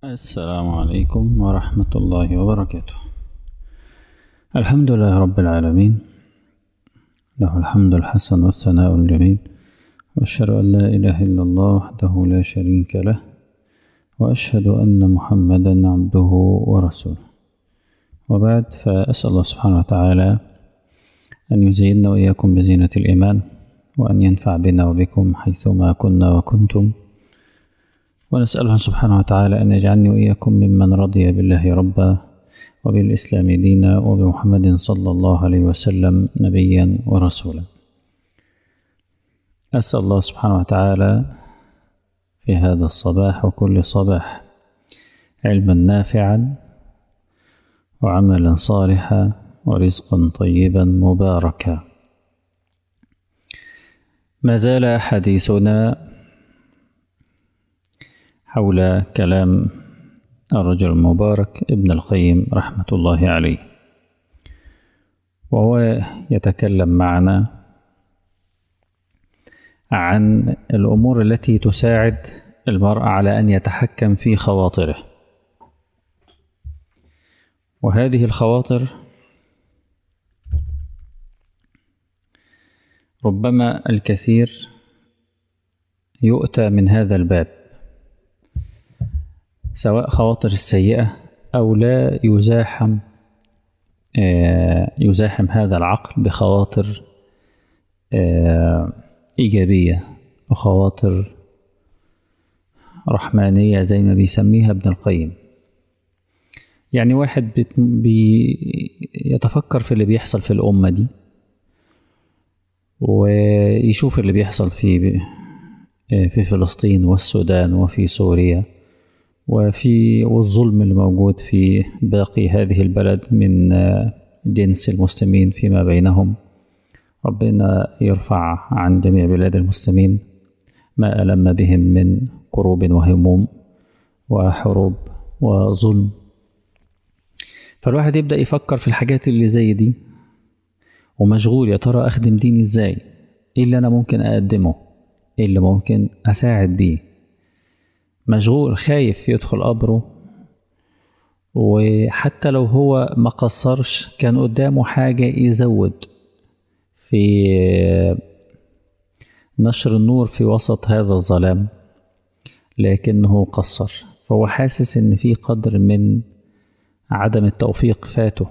السلام عليكم ورحمة الله وبركاته الحمد لله رب العالمين له الحمد الحسن والثناء الجميل وأشهد أن لا إله إلا الله وحده لا شريك له وأشهد أن محمدا عبده ورسوله وبعد فأسأل الله سبحانه وتعالى أن يزيننا وإياكم بزينة الإيمان وأن ينفع بنا وبكم حيثما كنا وكنتم ونسأله سبحانه وتعالى أن يجعلني وإياكم ممن رضي بالله ربا وبالإسلام دينا وبمحمد صلى الله عليه وسلم نبيا ورسولا أسأل الله سبحانه وتعالى في هذا الصباح وكل صباح علما نافعا وعملا صالحا ورزقا طيبا مباركا ما زال حديثنا حول كلام الرجل المبارك ابن القيم رحمة الله عليه وهو يتكلم معنا عن الأمور التي تساعد المرء على أن يتحكم في خواطره وهذه الخواطر ربما الكثير يؤتى من هذا الباب سواء خواطر السيئة أو لا يزاحم يزاحم هذا العقل بخواطر إيجابية وخواطر رحمانية زي ما بيسميها ابن القيم يعني واحد بيتفكر في اللي بيحصل في الأمة دي ويشوف اللي بيحصل في في فلسطين والسودان وفي سوريا وفي والظلم اللي موجود في باقي هذه البلد من جنس المسلمين فيما بينهم ربنا يرفع عن جميع بلاد المسلمين ما ألم بهم من كروب وهموم وحروب وظلم فالواحد يبدأ يفكر في الحاجات اللي زي دي ومشغول يا ترى أخدم ديني إزاي إيه اللي أنا ممكن أقدمه إيه اللي ممكن أساعد بيه مشغول خايف يدخل قبره وحتى لو هو ما قصرش كان قدامه حاجة يزود في نشر النور في وسط هذا الظلام لكنه قصر فهو حاسس ان في قدر من عدم التوفيق فاته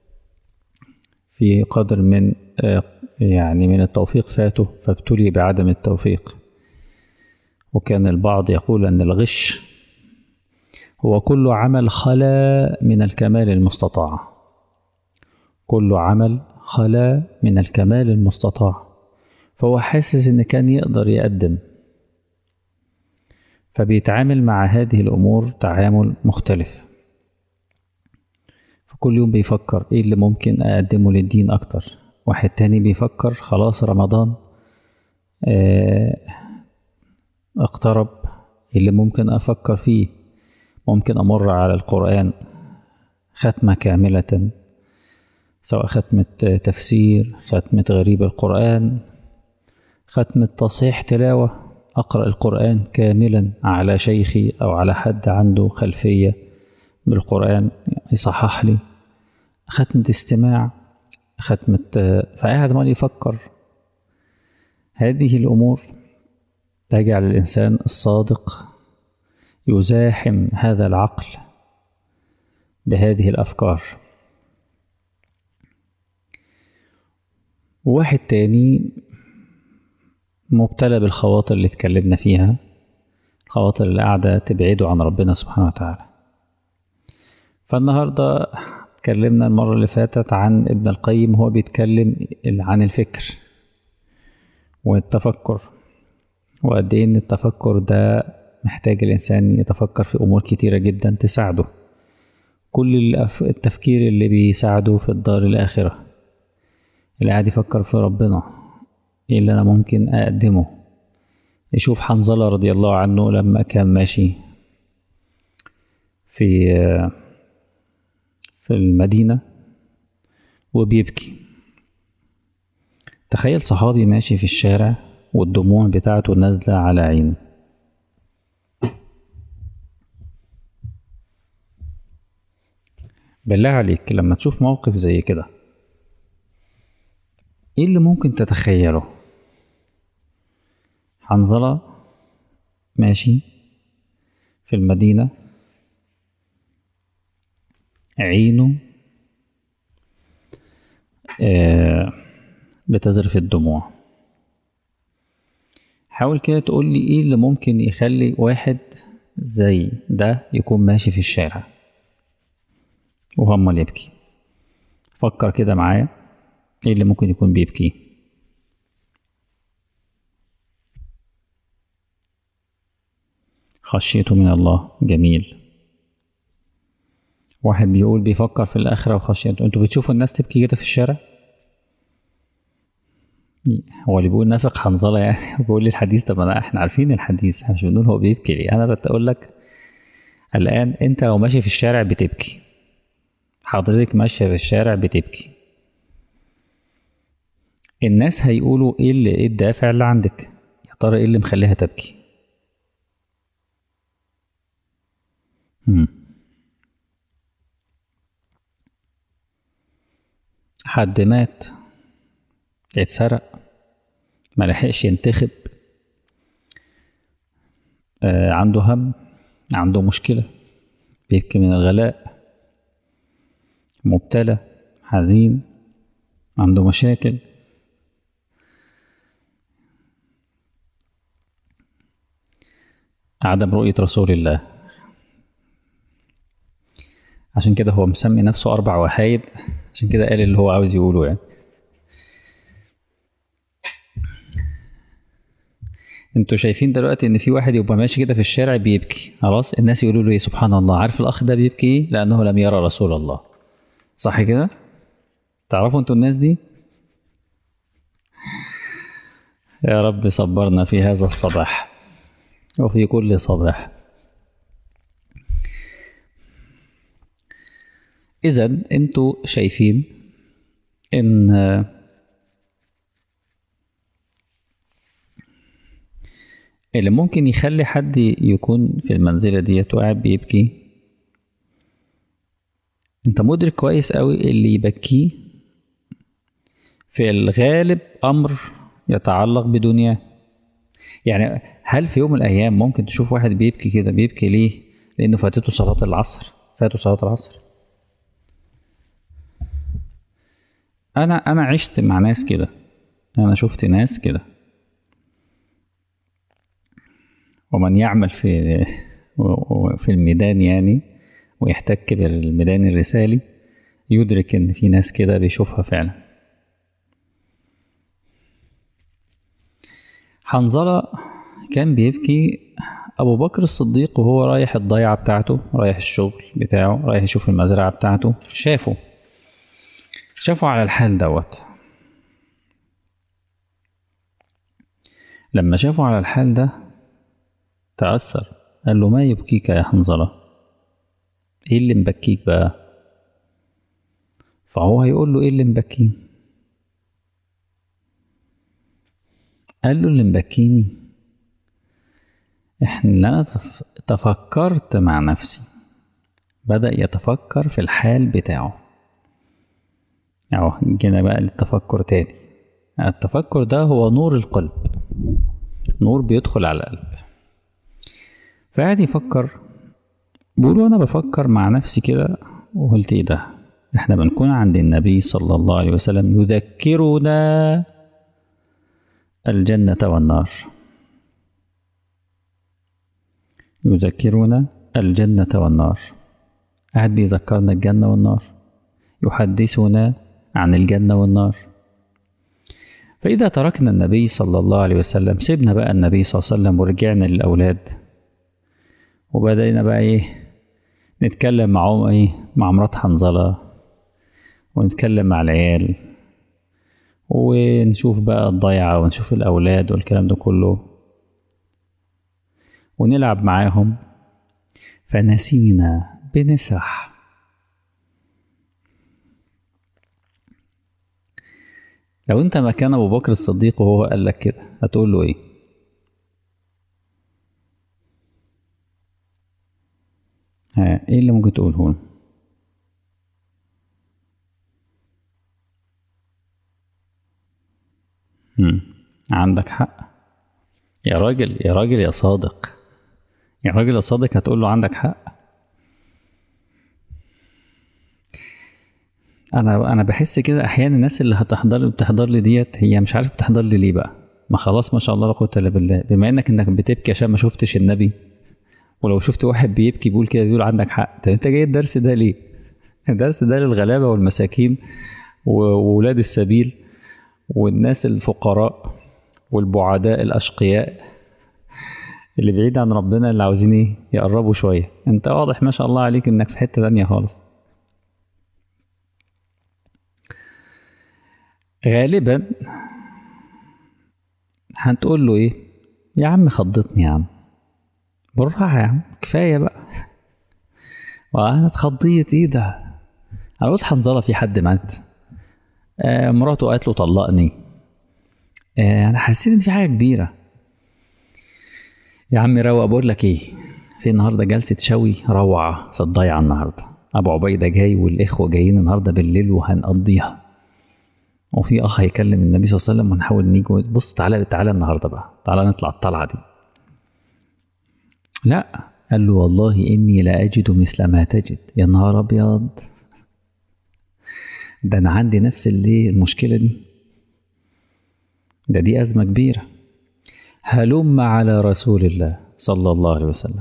في قدر من يعني من التوفيق فاته فابتلي بعدم التوفيق وكان البعض يقول أن الغش هو كل عمل خلا من الكمال المستطاع كل عمل خلا من الكمال المستطاع فهو حاسس ان كان يقدر يقدم فبيتعامل مع هذه الامور تعامل مختلف فكل يوم بيفكر ايه اللي ممكن اقدمه للدين اكتر واحد تاني بيفكر خلاص رمضان آه اقترب اللي ممكن افكر فيه ممكن امر على القران ختمه كامله سواء ختمه تفسير ختمه غريب القران ختمه تصحيح تلاوه اقرا القران كاملا على شيخي او على حد عنده خلفيه بالقران يصحح لي ختمه استماع ختمه فقاعد عمال يفكر هذه الامور تجعل الإنسان الصادق يزاحم هذا العقل بهذه الأفكار واحد تاني مبتلى بالخواطر اللي اتكلمنا فيها الخواطر اللي قاعدة تبعده عن ربنا سبحانه وتعالى فالنهاردة اتكلمنا المرة اللي فاتت عن ابن القيم هو بيتكلم عن الفكر والتفكر وقد ايه ان التفكر ده محتاج الانسان يتفكر في امور كتيره جدا تساعده كل التفكير اللي بيساعده في الدار الاخره اللي قاعد يفكر في ربنا ايه اللي انا ممكن اقدمه يشوف حنظله رضي الله عنه لما كان ماشي في في المدينه وبيبكي تخيل صحابي ماشي في الشارع والدموع بتاعته نازلة على عينه بالله عليك لما تشوف موقف زي كده ايه اللي ممكن تتخيله حنظلة ماشي في المدينة عينه آه بتذرف الدموع حاول كده تقول لي ايه اللي ممكن يخلي واحد زي ده يكون ماشي في الشارع وهمل يبكي فكر كده معايا ايه اللي ممكن يكون بيبكي خشيته من الله جميل واحد بيقول بيفكر في الآخرة وخشيته انتوا بتشوفوا الناس تبكي كده في الشارع هو اللي بيقول نافق حنظلة يعني بيقول لي الحديث طب انا احنا عارفين الحديث احنا مش بنقول هو بيبكي ليه انا بقول لك الان انت لو ماشي في الشارع بتبكي حضرتك ماشية في الشارع بتبكي الناس هيقولوا ايه اللي ايه الدافع اللي عندك يا ترى ايه اللي مخليها تبكي مم. حد مات اتسرق ما لحقش ينتخب آه عنده هم عنده مشكلة بيبكي من الغلاء مبتلى حزين عنده مشاكل عدم رؤية رسول الله عشان كده هو مسمي نفسه أربع وحايد عشان كده قال اللي هو عاوز يقوله يعني انتوا شايفين دلوقتي ان في واحد يبقى ماشي كده في الشارع بيبكي خلاص الناس يقولوا له ايه سبحان الله عارف الاخ ده بيبكي ايه لانه لم يرى رسول الله صح كده تعرفوا انتوا الناس دي يا رب صبرنا في هذا الصباح وفي كل صباح اذا انتوا شايفين ان اللي ممكن يخلي حد يكون في المنزلة ديت وقاعد بيبكي انت مدرك كويس قوي اللي يبكيه في الغالب امر يتعلق بدنياه يعني هل في يوم من الايام ممكن تشوف واحد بيبكي كده بيبكي ليه لانه فاتته صلاه العصر فاتوا صلاه العصر انا انا عشت مع ناس كده انا شفت ناس كده ومن يعمل في في الميدان يعني ويحتك بالميدان الرسالي يدرك ان في ناس كده بيشوفها فعلا حنظلة كان بيبكي أبو بكر الصديق وهو رايح الضيعة بتاعته رايح الشغل بتاعه رايح يشوف المزرعة بتاعته شافه شافه على الحال دوت لما شافه على الحال ده تأثر قال له ما يبكيك يا حنظلة ايه اللي مبكيك بقى فهو هيقول له ايه اللي مبكيني قال له اللي مبكيني احنا انا تفكرت مع نفسي بدأ يتفكر في الحال بتاعه اهو جينا بقى للتفكر تاني التفكر ده هو نور القلب نور بيدخل على القلب فقعد يفكر بيقول انا بفكر مع نفسي كده وقلت ايه ده احنا بنكون عند النبي صلى الله عليه وسلم يذكرنا الجنة والنار يذكرنا الجنة والنار قاعد بيذكرنا الجنة والنار يحدثنا عن الجنة والنار فإذا تركنا النبي صلى الله عليه وسلم سيبنا بقى النبي صلى الله عليه وسلم ورجعنا للأولاد وبدأنا بقى إيه نتكلم معهم إيه مع مرات حنظلة ونتكلم مع العيال ونشوف بقى الضيعة ونشوف الأولاد والكلام ده كله ونلعب معاهم فنسينا بنسرح لو انت مكان ابو بكر الصديق وهو قال لك كده هتقول له ايه ها ايه اللي ممكن تقوله له عندك حق يا راجل يا راجل يا صادق يا راجل يا صادق هتقول له عندك حق انا انا بحس كده احيانا الناس اللي هتحضر لي بتحضر لي ديت هي مش عارف بتحضر لي ليه بقى ما خلاص ما شاء الله لا قوه الا بالله بما انك انك بتبكي عشان ما شفتش النبي ولو شفت واحد بيبكي بيقول كده بيقول عندك حق طب انت جاي الدرس ده ليه الدرس ده للغلابه والمساكين وولاد السبيل والناس الفقراء والبعداء الاشقياء اللي بعيد عن ربنا اللي عاوزين ايه يقربوا شويه انت واضح ما شاء الله عليك انك في حته تانية خالص غالبا هتقول له ايه يا عم خضتني يا عم بالراحة يا عم كفاية بقى وانا اتخضيت ايه ده انا قلت حنظلة في حد مات آه مراته قالت له طلقني آه انا حسيت ان في حاجة كبيرة يا عم روق بقول لك ايه في النهارده جلسة شوي روعة في الضيعة النهارده ابو عبيدة جاي والاخوة جايين النهارده بالليل وهنقضيها وفي اخ هيكلم النبي صلى الله عليه وسلم ونحاول نيجي بص تعالى تعالى النهارده بقى تعالى نطلع الطلعه دي لا قال له والله اني لا اجد مثل ما تجد يا نهار ابيض ده انا عندي نفس اللي المشكله دي ده دي ازمه كبيره هلم على رسول الله صلى الله عليه وسلم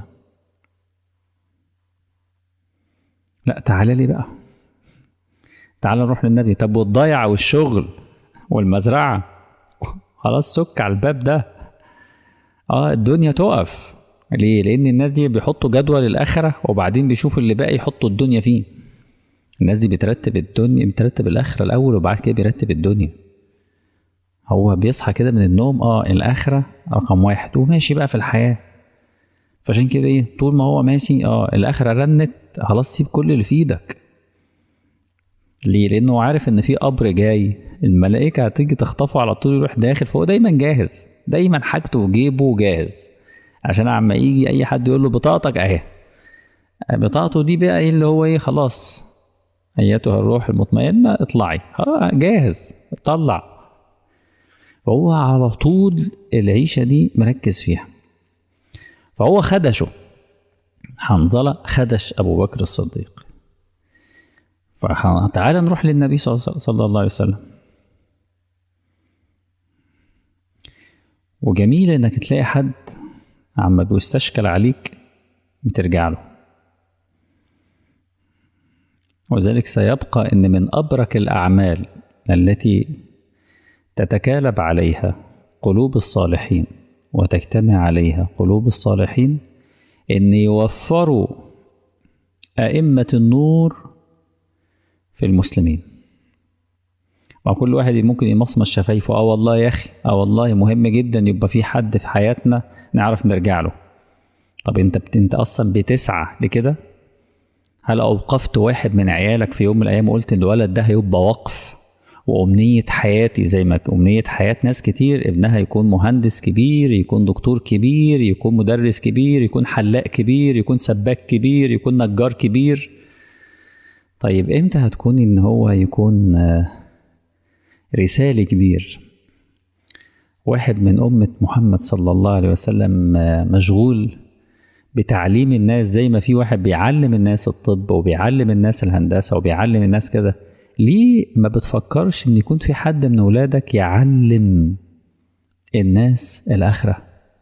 لا تعالى لي بقى تعال نروح للنبي طب والضيعة والشغل والمزرعة خلاص سك على الباب ده اه الدنيا تقف ليه لان الناس دي بيحطوا جدول الاخره وبعدين بيشوفوا اللي باقي يحطوا الدنيا فيه الناس دي بترتب الدنيا بترتب الاخره الاول وبعد كده بيرتب الدنيا هو بيصحى كده من النوم اه الاخره رقم واحد وماشي بقى في الحياه فعشان كده ايه طول ما هو ماشي اه الاخره رنت خلاص سيب كل اللي في ايدك ليه؟ لأنه عارف إن في قبر جاي الملائكة هتيجي تخطفه على طول يروح داخل فهو دايما جاهز دايما حاجته في جيبه جاهز عشان عما يجي أي حد يقول له بطاقتك أهي بطاقته دي بقى إيه اللي هو إيه خلاص أيتها الروح المطمئنة اطلعي جاهز طلع وهو على طول العيشة دي مركز فيها فهو خدشه حنظلة خدش أبو بكر الصديق فتعالى نروح للنبي صلى الله عليه وسلم وجميل انك تلاقي حد عما بيستشكل عليك بترجع له وذلك سيبقى ان من ابرك الاعمال التي تتكالب عليها قلوب الصالحين وتجتمع عليها قلوب الصالحين ان يوفروا ائمه النور في المسلمين وكل واحد ممكن يمصمص شفايفه اه والله يا اخي اه والله مهم جدا يبقى في حد في حياتنا نعرف نرجع له طب انت بت... انت اصلا بتسعى لكده هل اوقفت واحد من عيالك في يوم من الايام وقلت ان الولد ده هيبقى وقف وامنيه حياتي زي ما امنيه حياه ناس كتير ابنها يكون مهندس كبير يكون دكتور كبير يكون مدرس كبير يكون حلاق كبير يكون سباك كبير يكون نجار كبير طيب امتى هتكون ان هو يكون رسالة كبير واحد من أمة محمد صلى الله عليه وسلم مشغول بتعليم الناس زي ما في واحد بيعلم الناس الطب وبيعلم الناس الهندسة وبيعلم الناس كده ليه ما بتفكرش ان يكون في حد من ولادك يعلم الناس الآخرة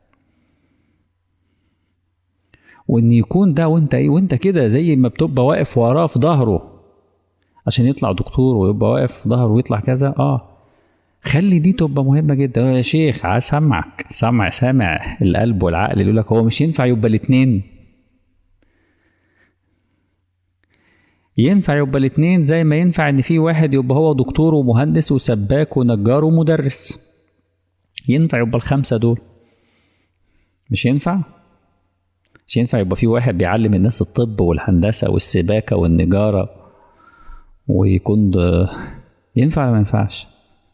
وان يكون ده وانت ايه وانت كده زي ما بتبقى واقف وراه في ظهره عشان يطلع دكتور ويبقى واقف في ظهره ويطلع كذا اه خلي دي تبقى مهمة جدا يا شيخ عايز سمعك سمع سامع القلب والعقل يقول لك هو مش ينفع يبقى الاتنين ينفع يبقى الاتنين زي ما ينفع ان في واحد يبقى هو دكتور ومهندس وسباك ونجار ومدرس ينفع يبقى الخمسة دول مش ينفع مش ينفع يبقى في واحد بيعلم الناس الطب والهندسة والسباكة والنجارة ويكون ده ينفع ولا ما ينفعش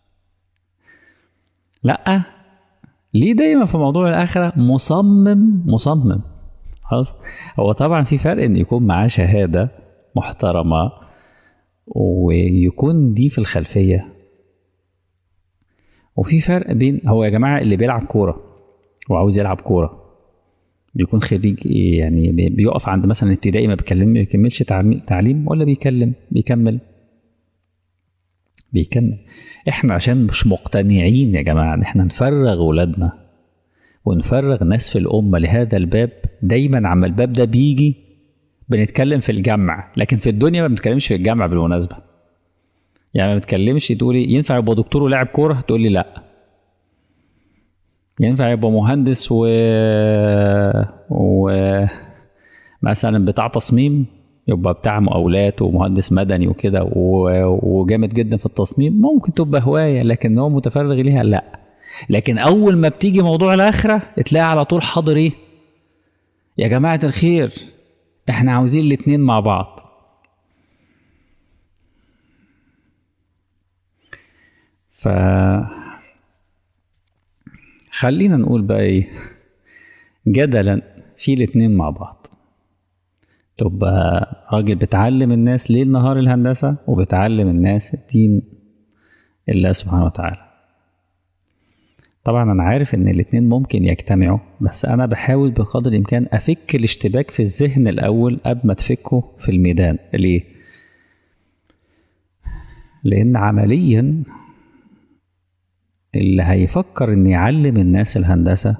لا ليه دايما في موضوع الاخره مصمم مصمم خلاص هو طبعا في فرق ان يكون معاه شهاده محترمه ويكون دي في الخلفيه وفي فرق بين هو يا جماعه اللي بيلعب كوره وعاوز يلعب كوره بيكون خريج إيه يعني بي- بيقف عند مثلا ابتدائي ما بيكلم ما بيكملش تعمي- تعليم ولا بيكلم بيكمل بيكمل احنا عشان مش مقتنعين يا جماعه ان احنا نفرغ ولادنا ونفرغ ناس في الامه لهذا الباب دايما عما الباب ده بيجي بنتكلم في الجامعه لكن في الدنيا ما بنتكلمش في الجامعه بالمناسبه يعني ما بتكلمش تقولي ينفع يبقى دكتور ولاعب كوره تقول لي لا ينفع يبقى مهندس و... و مثلا بتاع تصميم يبقى بتاع مقاولات ومهندس مدني وكده و... وجامد جدا في التصميم ممكن تبقى هوايه لكن هو متفرغ ليها لا لكن اول ما بتيجي موضوع الاخره تلاقي على طول حاضر ايه يا جماعه الخير احنا عاوزين الاتنين مع بعض ف خلينا نقول بقى ايه جدلا في الاتنين مع بعض تبقى راجل بتعلم الناس ليل نهار الهندسة وبتعلم الناس دين الله سبحانه وتعالى طبعا انا عارف ان الاتنين ممكن يجتمعوا بس انا بحاول بقدر الامكان افك الاشتباك في الذهن الاول قبل ما تفكه في الميدان ليه لان عمليا اللي هيفكر ان يعلم الناس الهندسة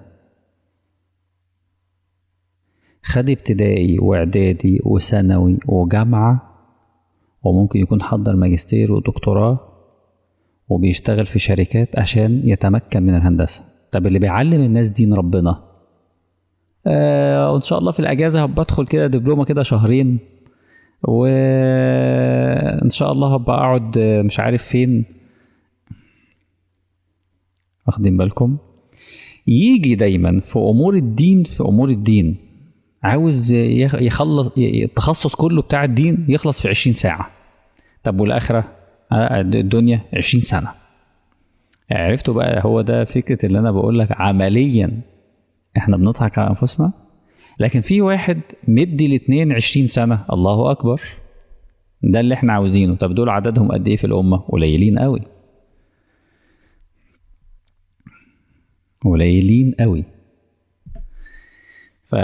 خد ابتدائي واعدادي وثانوي وجامعة وممكن يكون حضر ماجستير ودكتوراه وبيشتغل في شركات عشان يتمكن من الهندسة طب اللي بيعلم الناس دين ربنا آه وان شاء الله في الاجازة هبقى ادخل كده دبلومة كده شهرين وان شاء الله هبقى اقعد مش عارف فين واخدين بالكم يجي دايما في امور الدين في امور الدين عاوز يخ- يخلص ي- التخصص كله بتاع الدين يخلص في 20 ساعة طب والآخرة آه، الدنيا 20 سنة عرفتوا بقى هو ده فكرة اللي أنا بقول لك عمليا احنا بنضحك على أنفسنا لكن في واحد مدي الاتنين 20 سنة الله أكبر ده اللي احنا عاوزينه طب دول عددهم قد ايه في الأمة قليلين قوي قليلين قوي ف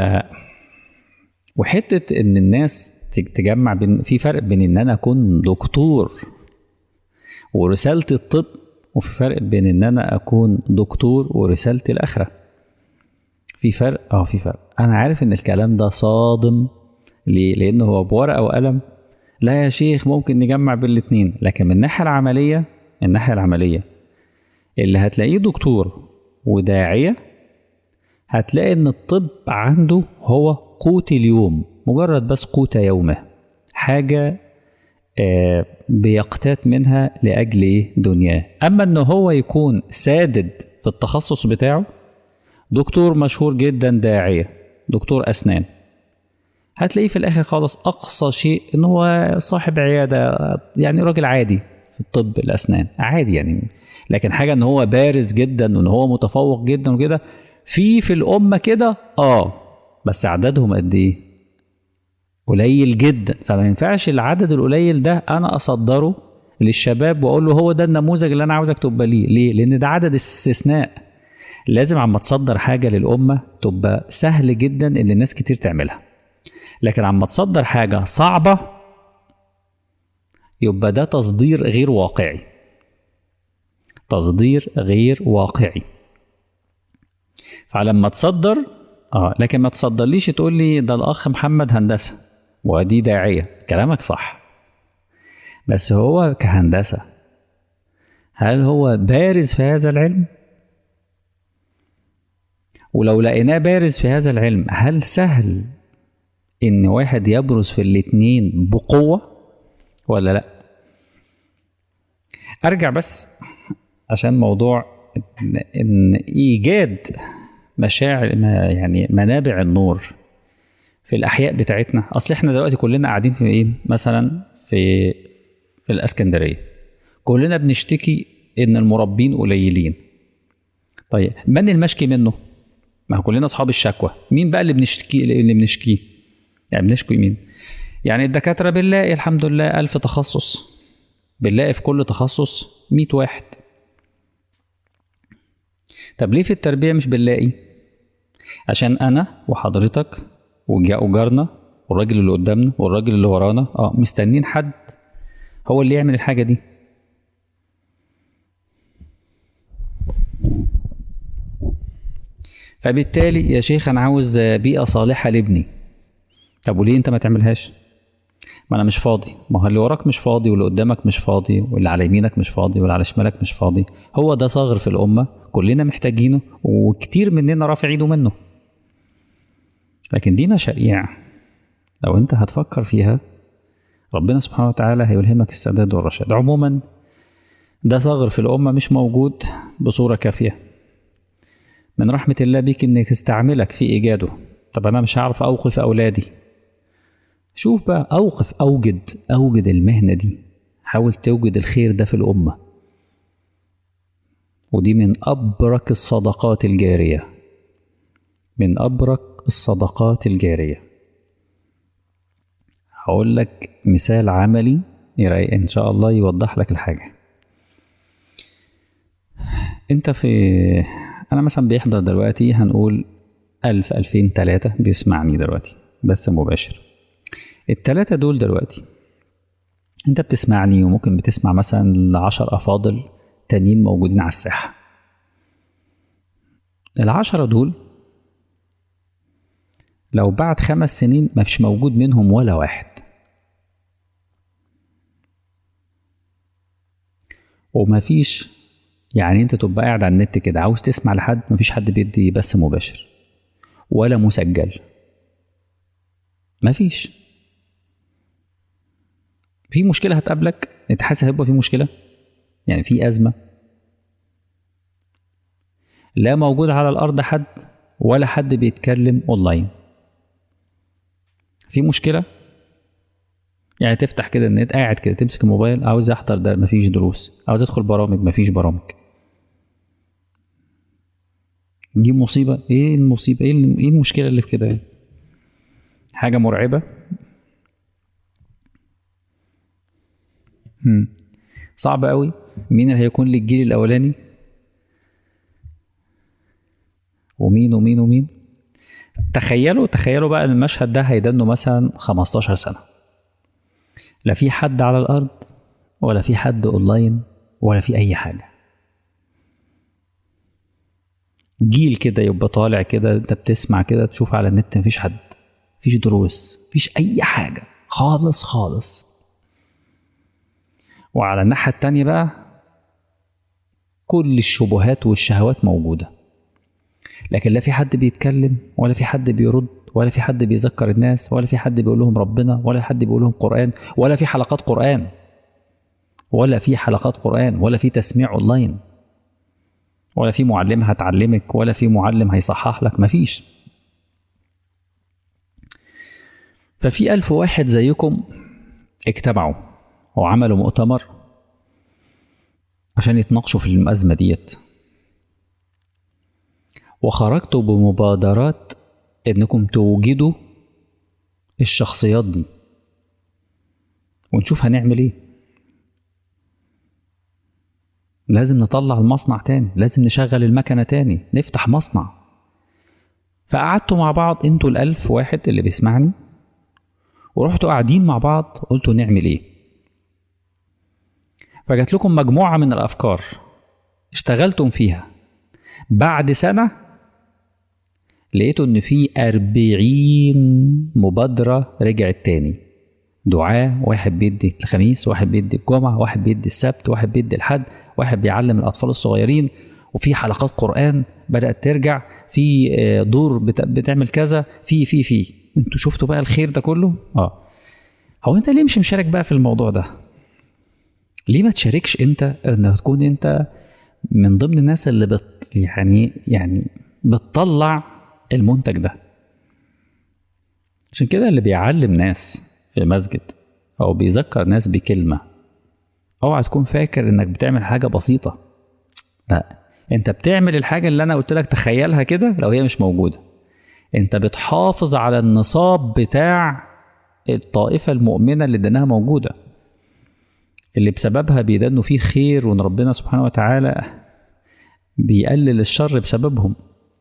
وحته ان الناس تج- تجمع بين في فرق بين ان انا اكون دكتور ورساله الطب وفي فرق بين ان انا اكون دكتور ورساله الاخره في فرق اه في فرق انا عارف ان الكلام ده صادم ليه لانه هو بورقه وقلم لا يا شيخ ممكن نجمع بين الاتنين لكن من الناحيه العمليه الناحيه العمليه اللي هتلاقيه دكتور وداعيه هتلاقي ان الطب عنده هو قوت اليوم مجرد بس قوت يومه حاجة آه، بيقتات منها لأجل إيه؟ دنياه أما إن هو يكون سادد في التخصص بتاعه دكتور مشهور جدا داعية دكتور أسنان هتلاقيه في الآخر خالص أقصى شيء إن هو صاحب عيادة يعني راجل عادي في الطب الأسنان عادي يعني لكن حاجة إن هو بارز جدا وإن هو متفوق جدا وكده في في الأمة كده آه بس عددهم قد إيه؟ قليل جدا فما ينفعش العدد القليل ده أنا أصدره للشباب وأقول له هو ده النموذج اللي أنا عاوزك تبقى ليه ليه؟ لأن ده عدد استثناء لازم عما تصدر حاجة للأمة تبقى سهل جدا إن الناس كتير تعملها لكن عما تصدر حاجة صعبة يبقى ده تصدير غير واقعي تصدير غير واقعي فلما تصدر اه لكن ما تصدرليش تقول لي ده الاخ محمد هندسه ودي داعيه كلامك صح بس هو كهندسه هل هو بارز في هذا العلم ولو لقيناه بارز في هذا العلم هل سهل ان واحد يبرز في الاتنين بقوه ولا لا ارجع بس عشان موضوع ان, إن ايجاد مشاعر ما يعني منابع النور في الاحياء بتاعتنا اصل احنا دلوقتي كلنا قاعدين في ايه مثلا في في الاسكندريه كلنا بنشتكي ان المربين قليلين طيب من المشكي منه ما هو كلنا اصحاب الشكوى مين بقى اللي بنشتكي اللي بنشكيه يعني بنشكي مين يعني الدكاتره بنلاقي الحمد لله ألف تخصص بنلاقي في كل تخصص 100 واحد طب ليه في التربية مش بنلاقي عشان أنا وحضرتك وجا- وجارنا والراجل اللي قدامنا والراجل اللي ورانا اه مستنين حد هو اللي يعمل الحاجة دي فبالتالي يا شيخ أنا عاوز بيئة صالحة لابني طب وليه أنت ما تعملهاش؟ ما انا مش فاضي ما هو اللي وراك مش فاضي واللي قدامك مش فاضي واللي على يمينك مش فاضي واللي على شمالك مش فاضي هو ده ثغر في الامه كلنا محتاجينه وكتير مننا رافع ايده منه لكن دي مشاريع لو انت هتفكر فيها ربنا سبحانه وتعالى هيلهمك السداد والرشاد عموما ده ثغر في الامه مش موجود بصوره كافيه من رحمه الله بيك انك استعملك في ايجاده طب انا مش هعرف اوقف اولادي شوف بقى أوقف أوجد أوجد المهنة دي حاول توجد الخير ده في الأمة ودي من أبرك الصدقات الجارية من أبرك الصدقات الجارية هقول لك مثال عملي يرأي إن شاء الله يوضح لك الحاجة أنت في أنا مثلا بيحضر دلوقتي هنقول ألف ألفين تلاتة بيسمعني دلوقتي بث مباشر التلاتة دول دلوقتي انت بتسمعني وممكن بتسمع مثلا لعشر افاضل تانيين موجودين على الساحة العشرة دول لو بعد خمس سنين ما فيش موجود منهم ولا واحد وما فيش يعني انت تبقى قاعد على النت كده عاوز تسمع لحد ما فيش حد بيدي بث مباشر ولا مسجل ما فيش في مشكله هتقابلك انت حاسس هيبقى في مشكله يعني في ازمه لا موجود على الارض حد ولا حد بيتكلم اونلاين في مشكله يعني تفتح كده النت قاعد كده تمسك الموبايل عاوز احضر ده مفيش دروس عاوز ادخل برامج مفيش برامج دي مصيبه ايه المصيبه ايه الم- ايه المشكله اللي في كده يعني؟ حاجه مرعبه مم. صعب قوي مين اللي هيكون للجيل الاولاني ومين ومين ومين تخيلوا تخيلوا بقى المشهد ده هيدنه مثلا 15 سنه لا في حد على الارض ولا في حد اونلاين ولا في اي حاجه جيل كده يبقى طالع كده انت بتسمع كده تشوف على النت مفيش حد مفيش دروس مفيش اي حاجه خالص خالص وعلى الناحيه التانية بقى كل الشبهات والشهوات موجوده لكن لا في حد بيتكلم ولا في حد بيرد ولا في حد بيذكر الناس ولا في حد بيقول لهم ربنا ولا حد بيقول لهم قرآن ولا في حلقات قرآن ولا في حلقات قرآن ولا في تسميع اونلاين ولا في معلمة هتعلمك ولا في معلم هيصحح لك مفيش ففي ألف واحد زيكم اجتمعوا وعملوا مؤتمر عشان يتناقشوا في الأزمة ديت وخرجتوا بمبادرات انكم توجدوا الشخصيات دي ونشوف هنعمل ايه لازم نطلع المصنع تاني لازم نشغل المكنة تاني نفتح مصنع فقعدتوا مع بعض انتوا الألف واحد اللي بيسمعني ورحتوا قاعدين مع بعض قلتوا نعمل ايه فجات لكم مجموعة من الأفكار اشتغلتم فيها بعد سنة لقيتوا إن في أربعين مبادرة رجعت تاني دعاء واحد بيدي الخميس واحد بيدي الجمعة واحد بيدي السبت واحد بيدي الحد واحد بيعلم الأطفال الصغيرين وفي حلقات قرآن بدأت ترجع في آه، دور بت- بتعمل كذا في في في انتوا شفتوا بقى الخير ده كله اه هو انت ليه مش مشارك بقى في الموضوع ده ليه ما تشاركش انت انك تكون انت من ضمن الناس اللي بت يعني يعني بتطلع المنتج ده عشان كده اللي بيعلم ناس في مسجد او بيذكر ناس بكلمه اوعى تكون فاكر انك بتعمل حاجه بسيطه لا انت بتعمل الحاجه اللي انا قلت لك تخيلها كده لو هي مش موجوده انت بتحافظ على النصاب بتاع الطائفه المؤمنه اللي اديناها موجوده اللي بسببها بيدنوا فيه خير وان ربنا سبحانه وتعالى بيقلل الشر بسببهم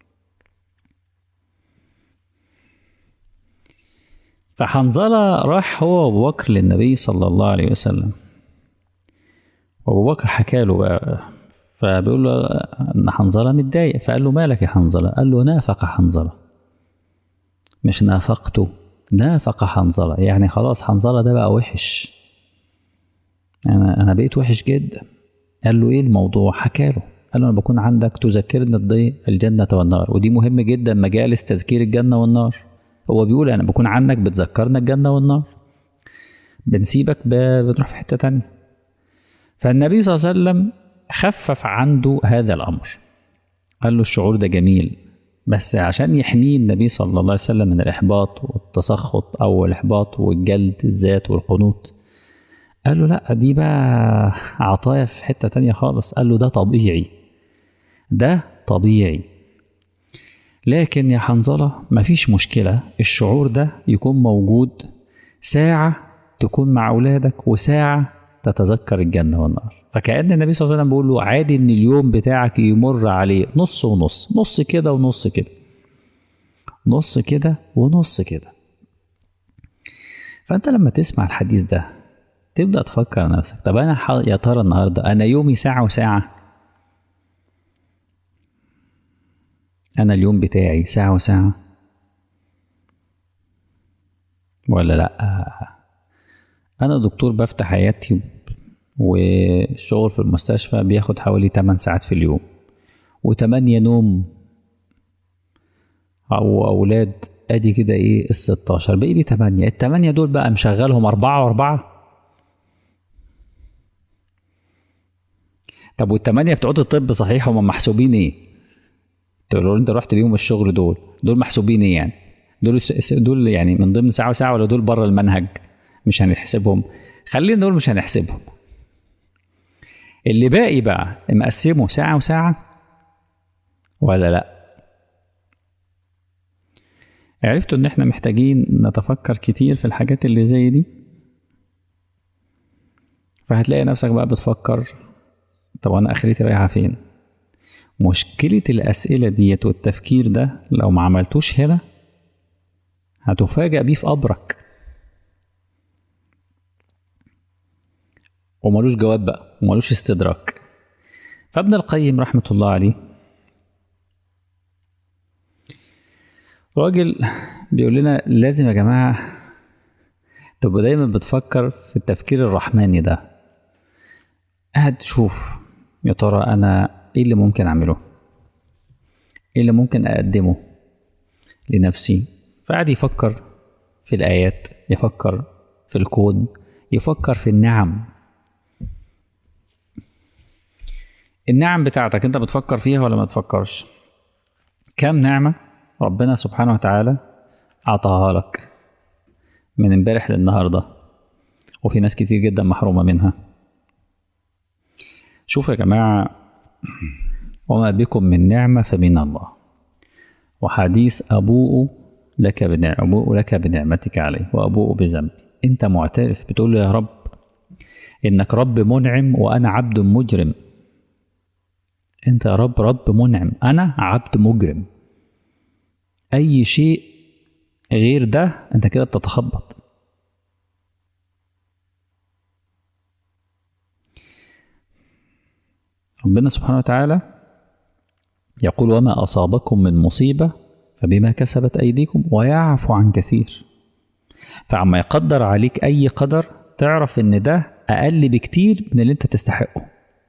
فحنظلة راح هو وأبو بكر للنبي صلى الله عليه وسلم وأبو بكر حكى له بقى فبيقول له إن حنظلة متضايق فقال له مالك يا حنظلة قال له نافق حنظلة مش نافقته نافق حنظلة يعني خلاص حنظلة ده بقى وحش أنا أنا بقيت وحش جدا قال له إيه الموضوع حكى له قال له أنا بكون عندك تذكرني الضي الجنة والنار ودي مهم جدا مجالس تذكير الجنة والنار هو بيقول أنا بكون عنك بتذكرنا الجنة والنار بنسيبك ب- بتروح في حتة تانية فالنبي صلى الله عليه وسلم خفف عنده هذا الأمر قال له الشعور ده جميل بس عشان يحميه النبي صلى الله عليه وسلم من الإحباط والتسخط أو الإحباط والجلد الذات والقنوط قال له لا دي بقى عطايا في حتة تانية خالص قال له ده طبيعي ده طبيعي لكن يا حنظلة مفيش مشكلة الشعور ده يكون موجود ساعة تكون مع أولادك وساعة تتذكر الجنة والنار فكأن النبي صلى الله عليه وسلم بيقول له عادي إن اليوم بتاعك يمر عليه نص ونص نص كده ونص كده نص كده ونص كده فأنت لما تسمع الحديث ده تبدأ تفكر نفسك طب أنا ح- يا ترى النهاردة أنا يومي ساعة وساعة أنا اليوم بتاعي ساعة وساعة ولا لأ أنا دكتور بفتح يوتيوب والشغل في المستشفى بياخد حوالي 8 ساعات في اليوم و8 نوم أو أولاد أدي كده إيه ال 16 بقي لي 8 ال 8 دول بقى مشغلهم أربعة وأربعة طب والثمانية بتوع الطب صحيح هم محسوبين إيه؟ تقول له انت رحت بيهم الشغل دول دول محسوبين ايه يعني دول دول يعني من ضمن ساعه وساعه ولا دول بره المنهج مش هنحسبهم خلينا دول مش هنحسبهم اللي باقي بقى مقسمه ساعه وساعه ولا لا عرفتوا ان احنا محتاجين نتفكر كتير في الحاجات اللي زي دي فهتلاقي نفسك بقى بتفكر طب انا اخرتي رايحه فين مشكلة الأسئلة ديت والتفكير ده لو ما عملتوش هنا هتفاجأ بيه في قبرك وملوش جواب بقى وملوش استدراك فابن القيم رحمة الله عليه راجل بيقول لنا لازم يا جماعة تبقى دايما بتفكر في التفكير الرحماني ده قاعد تشوف يا ترى أنا ايه اللي ممكن اعمله ايه اللي ممكن اقدمه لنفسي فقعد يفكر في الايات يفكر في الكون يفكر في النعم النعم بتاعتك انت بتفكر فيها ولا ما تفكرش كم نعمة ربنا سبحانه وتعالى أعطاها لك من امبارح للنهاردة وفي ناس كتير جدا محرومة منها شوفوا يا جماعة وما بكم من نعمة فمن الله وحديث أبوء لك بنعم أبوء لك بنعمتك عليه وأبوء بذنبي أنت معترف بتقول له يا رب إنك رب منعم وأنا عبد مجرم أنت يا رب رب منعم أنا عبد مجرم أي شيء غير ده أنت كده بتتخبط ربنا سبحانه وتعالى يقول وما أصابكم من مصيبة فبما كسبت أيديكم ويعفو عن كثير فعما يقدر عليك أي قدر تعرف إن ده أقل بكتير من اللي أنت تستحقه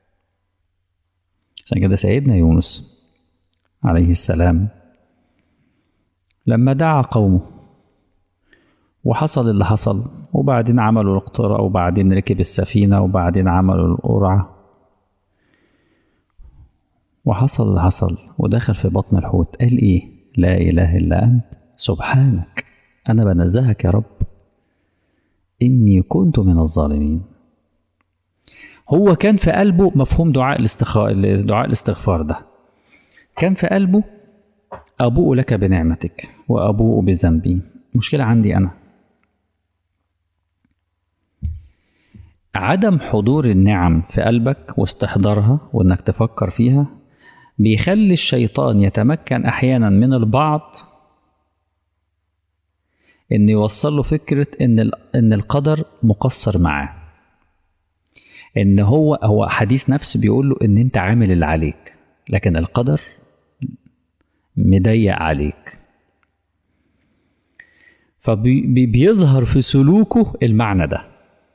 عشان كده سيدنا يونس عليه السلام لما دعا قومه وحصل اللي حصل وبعدين عملوا القطرة وبعدين ركب السفينة وبعدين عملوا القرعة وحصل اللي حصل ودخل في بطن الحوت قال ايه لا اله الا انت سبحانك انا بنزهك يا رب اني كنت من الظالمين هو كان في قلبه مفهوم دعاء الاستخار دعاء الاستغفار ده كان في قلبه ابوء لك بنعمتك وابوء بذنبي مشكله عندي انا عدم حضور النعم في قلبك واستحضارها وانك تفكر فيها بيخلي الشيطان يتمكن احيانا من البعض ان يوصل له فكره ان ال- ان القدر مقصر معاه ان هو هو حديث نفس بيقول له ان انت عامل اللي عليك لكن القدر مضيق عليك فبيظهر في سلوكه المعنى ده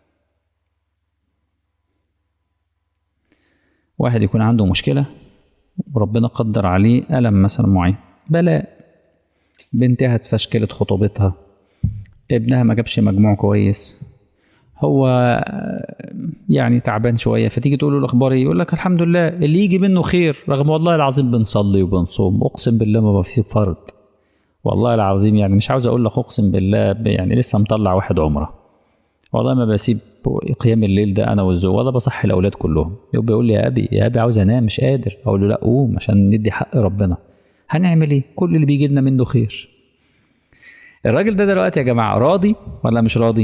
واحد يكون عنده مشكلة وربنا قدر عليه ألم مثلا معين بلاء بنتها اتفشكلت خطوبتها ابنها ما جابش مجموع كويس هو يعني تعبان شويه فتيجي تقول له الاخبار ايه يقول لك الحمد لله اللي يجي منه خير رغم والله العظيم بنصلي وبنصوم اقسم بالله ما في فرض والله العظيم يعني مش عاوز اقول لك اقسم بالله يعني لسه مطلع واحد عمره والله ما بسيب قيام الليل ده انا والزوج ولا بصحي الاولاد كلهم يبقى يقول لي يا ابي يا ابي عاوز انام مش قادر اقول له لا قوم عشان ندي حق ربنا هنعمل ايه كل اللي بيجي لنا منه خير الراجل ده دلوقتي يا جماعه راضي ولا مش راضي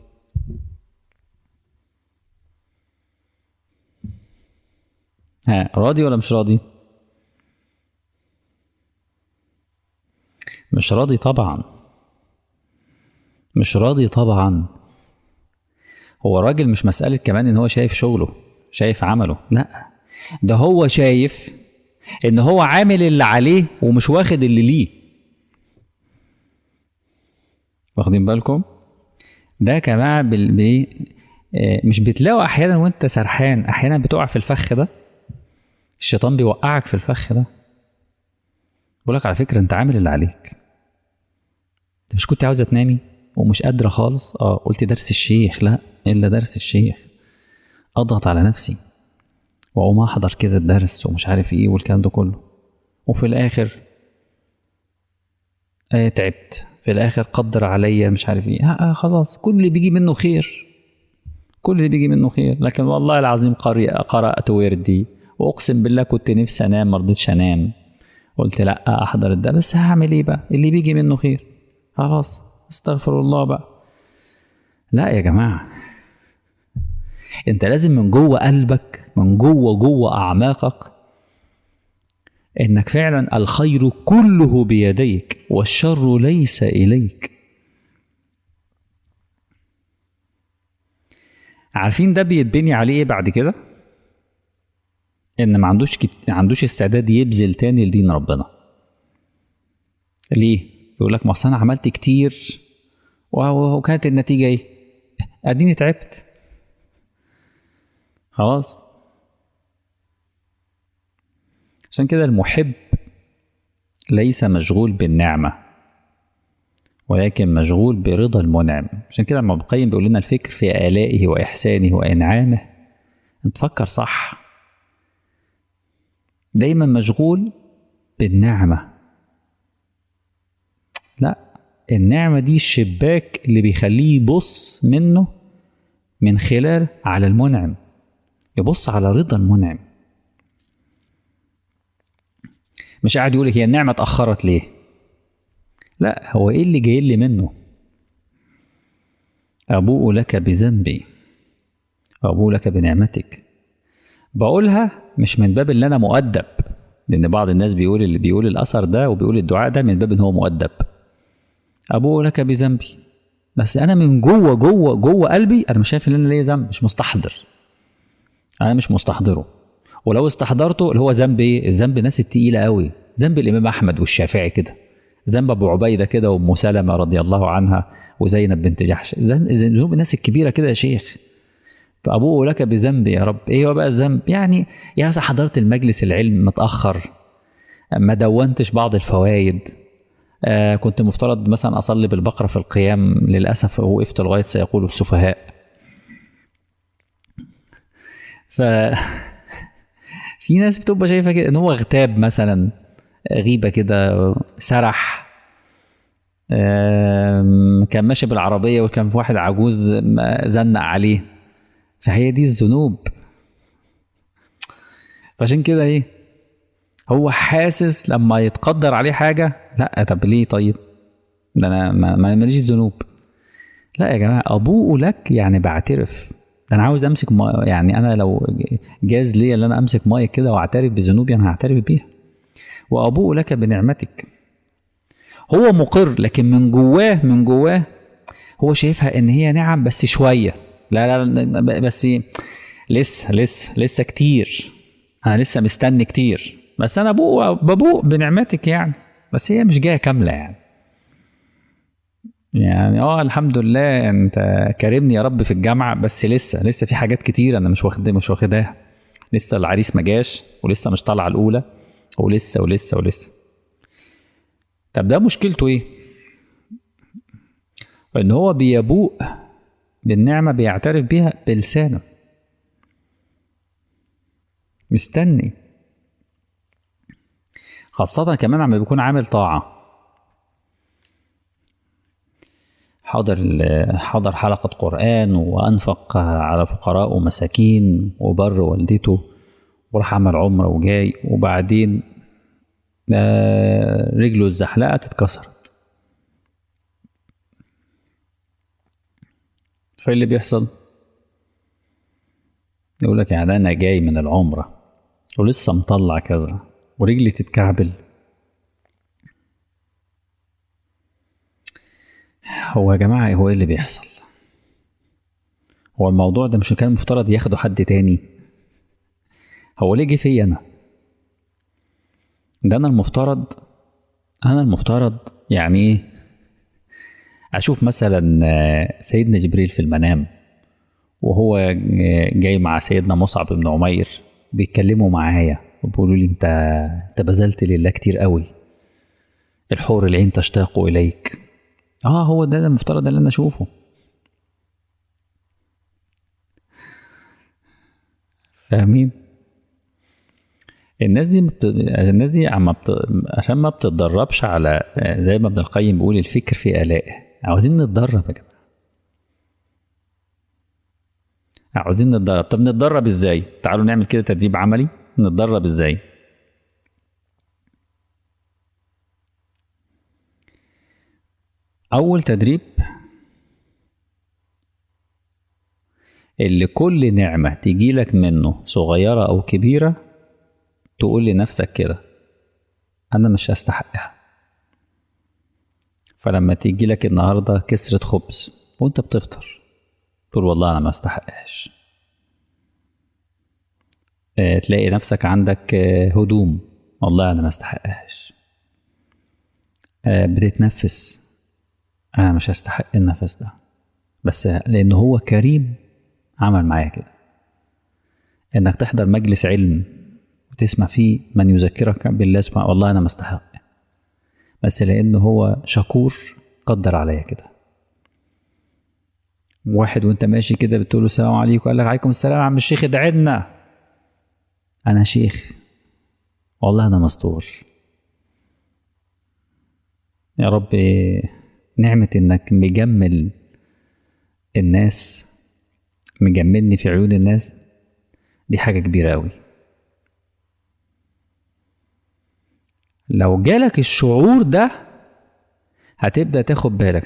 ها راضي ولا مش راضي مش راضي طبعا مش راضي طبعا هو الراجل مش مسألة كمان ان هو شايف شغله شايف عمله لا ده هو شايف ان هو عامل اللي عليه ومش واخد اللي ليه واخدين بالكم ده يا جماعه بال... بي... آه، مش بتلاقوا احيانا وانت سرحان احيانا بتقع في الفخ ده الشيطان بيوقعك في الفخ ده بقول لك على فكره انت عامل اللي عليك انت مش كنت عاوزه تنامي ومش قادره خالص اه قلت درس الشيخ لا الا درس الشيخ اضغط على نفسي واقوم احضر كده الدرس ومش عارف ايه والكلام ده كله وفي الاخر آه تعبت في الاخر قدر عليا مش عارف ايه آه, آه خلاص كل اللي بيجي منه خير كل اللي بيجي منه خير لكن والله العظيم قري قرأت وردي واقسم بالله كنت نفسي انام ما رضيتش انام قلت لا احضر ده بس هعمل ايه بقى اللي بيجي منه خير خلاص استغفر الله بقى لا يا جماعه انت لازم من جوه قلبك من جوه جوه اعماقك انك فعلا الخير كله بيديك والشر ليس اليك عارفين ده بيتبني عليه ايه بعد كده ان ما عندوش كت... ما عندوش استعداد يبذل تاني لدين ربنا ليه يقول لك ما اصل انا عملت كتير و- وكانت النتيجه ايه اديني تعبت خلاص عشان كده المحب ليس مشغول بالنعمة ولكن مشغول برضا المنعم عشان كده ابن القيم بيقول لنا الفكر في آلائه وإحسانه وإنعامه انت فكر صح دايما مشغول بالنعمة لا النعمة دي الشباك اللي بيخليه يبص منه من خلال على المنعم يبص على رضا المنعم مش قاعد يقول هي النعمة اتأخرت ليه لا هو ايه اللي جاي لي منه أبوء لك بذنبي وأبوء لك بنعمتك بقولها مش من باب اللي أنا مؤدب لأن بعض الناس بيقول اللي بيقول الأثر ده وبيقول الدعاء ده من باب إن هو مؤدب أبوء لك بذنبي بس أنا من جوه جوه جوه قلبي أنا مش شايف إن أنا ليا ذنب مش مستحضر أنا مش مستحضره ولو استحضرته اللي هو ذنب ايه؟ الذنب الناس التقيله قوي ذنب الامام احمد والشافعي كده ذنب ابو عبيده كده وام سلمه رضي الله عنها وزينب بنت جحش ذن- ذنوب الناس الكبيره كده يا شيخ فابوء لك بذنبي يا رب ايه هو بقى الذنب يعني يا أخي حضرت المجلس العلم متاخر ما دونتش بعض الفوائد آه كنت مفترض مثلا اصلي بالبقره في القيام للاسف وقفت لغايه سيقول السفهاء ف في ناس بتبقى شايفه كده ان هو اغتاب مثلا غيبه كده سرح آم، كان ماشي بالعربيه وكان في واحد عجوز م- زنق عليه فهي دي الذنوب فعشان كده ايه هو حاسس لما يتقدر عليه حاجه لا طب ليه طيب ده انا ما ما- ماليش ذنوب لا يا جماعه ابوء لك يعني بعترف ده انا عاوز امسك ما يعني انا لو جاز لي ان انا امسك مايك كده واعترف بذنوبي انا هعترف بيها وابوء لك بنعمتك هو مقر لكن من جواه من جواه هو شايفها ان هي نعم بس شويه لا لا, لا بس لسه لسه لسه كتير انا لسه مستني كتير بس انا بوق ببوق بنعمتك يعني بس هي مش جايه كامله يعني يعني اه الحمد لله انت كرمني يا رب في الجامعه بس لسه لسه في حاجات كتير انا مش واخد مش واخداها لسه العريس ما جاش ولسه مش طالعه الاولى ولسه ولسه ولسه طب ده مشكلته ايه ان هو بيبوء بالنعمه بيعترف بيها بلسانه مستني خاصة كمان عم بيكون عامل طاعة حضر حضر حلقة قرآن وأنفق على فقراء ومساكين وبر والدته وراح عمل عمرة وجاي وبعدين رجله اتزحلقت اتكسرت فايه اللي بيحصل؟ يقول لك يعني انا جاي من العمرة ولسه مطلع كذا ورجلي تتكعبل هو يا جماعة هو ايه اللي بيحصل هو الموضوع ده مش كان المفترض ياخده حد تاني هو ليه جه فيا انا ده انا المفترض انا المفترض يعني ايه اشوف مثلا سيدنا جبريل في المنام وهو جاي مع سيدنا مصعب بن عمير بيتكلموا معايا وبيقولوا لي انت انت بذلت لله كتير قوي الحور العين تشتاق اليك اه هو ده المفترض اللي انا اشوفه فاهمين الناس دي مبت... الناس دي عم بت... عشان ما بتتدربش على زي ما ابن القيم بيقول الفكر في آلائه عاوزين نتدرب يا جماعه عاوزين نتدرب طب نتدرب ازاي تعالوا نعمل كده تدريب عملي نتدرب ازاي اول تدريب اللي كل نعمة تيجي لك منه صغيرة أو كبيرة تقول لنفسك كده أنا مش هستحقها فلما تيجي لك النهاردة كسرة خبز وأنت بتفطر تقول والله أنا ما استحقهاش اه تلاقي نفسك عندك اه هدوم والله أنا ما استحقهاش اه بتتنفس أنا مش هستحق النفس ده بس لأن هو كريم عمل معايا كده إنك تحضر مجلس علم وتسمع فيه من يذكرك بالله سبحانه والله أنا ما استحق بس لأنه هو شكور قدر عليا كده واحد وانت ماشي كده بتقول له السلام عليكم قال لك عليكم السلام يا عم الشيخ ادعي لنا انا شيخ والله انا مستور يا رب نعمة انك مجمل الناس مجملني في عيون الناس دي حاجة كبيرة أوي لو جالك الشعور ده هتبدأ تاخد بالك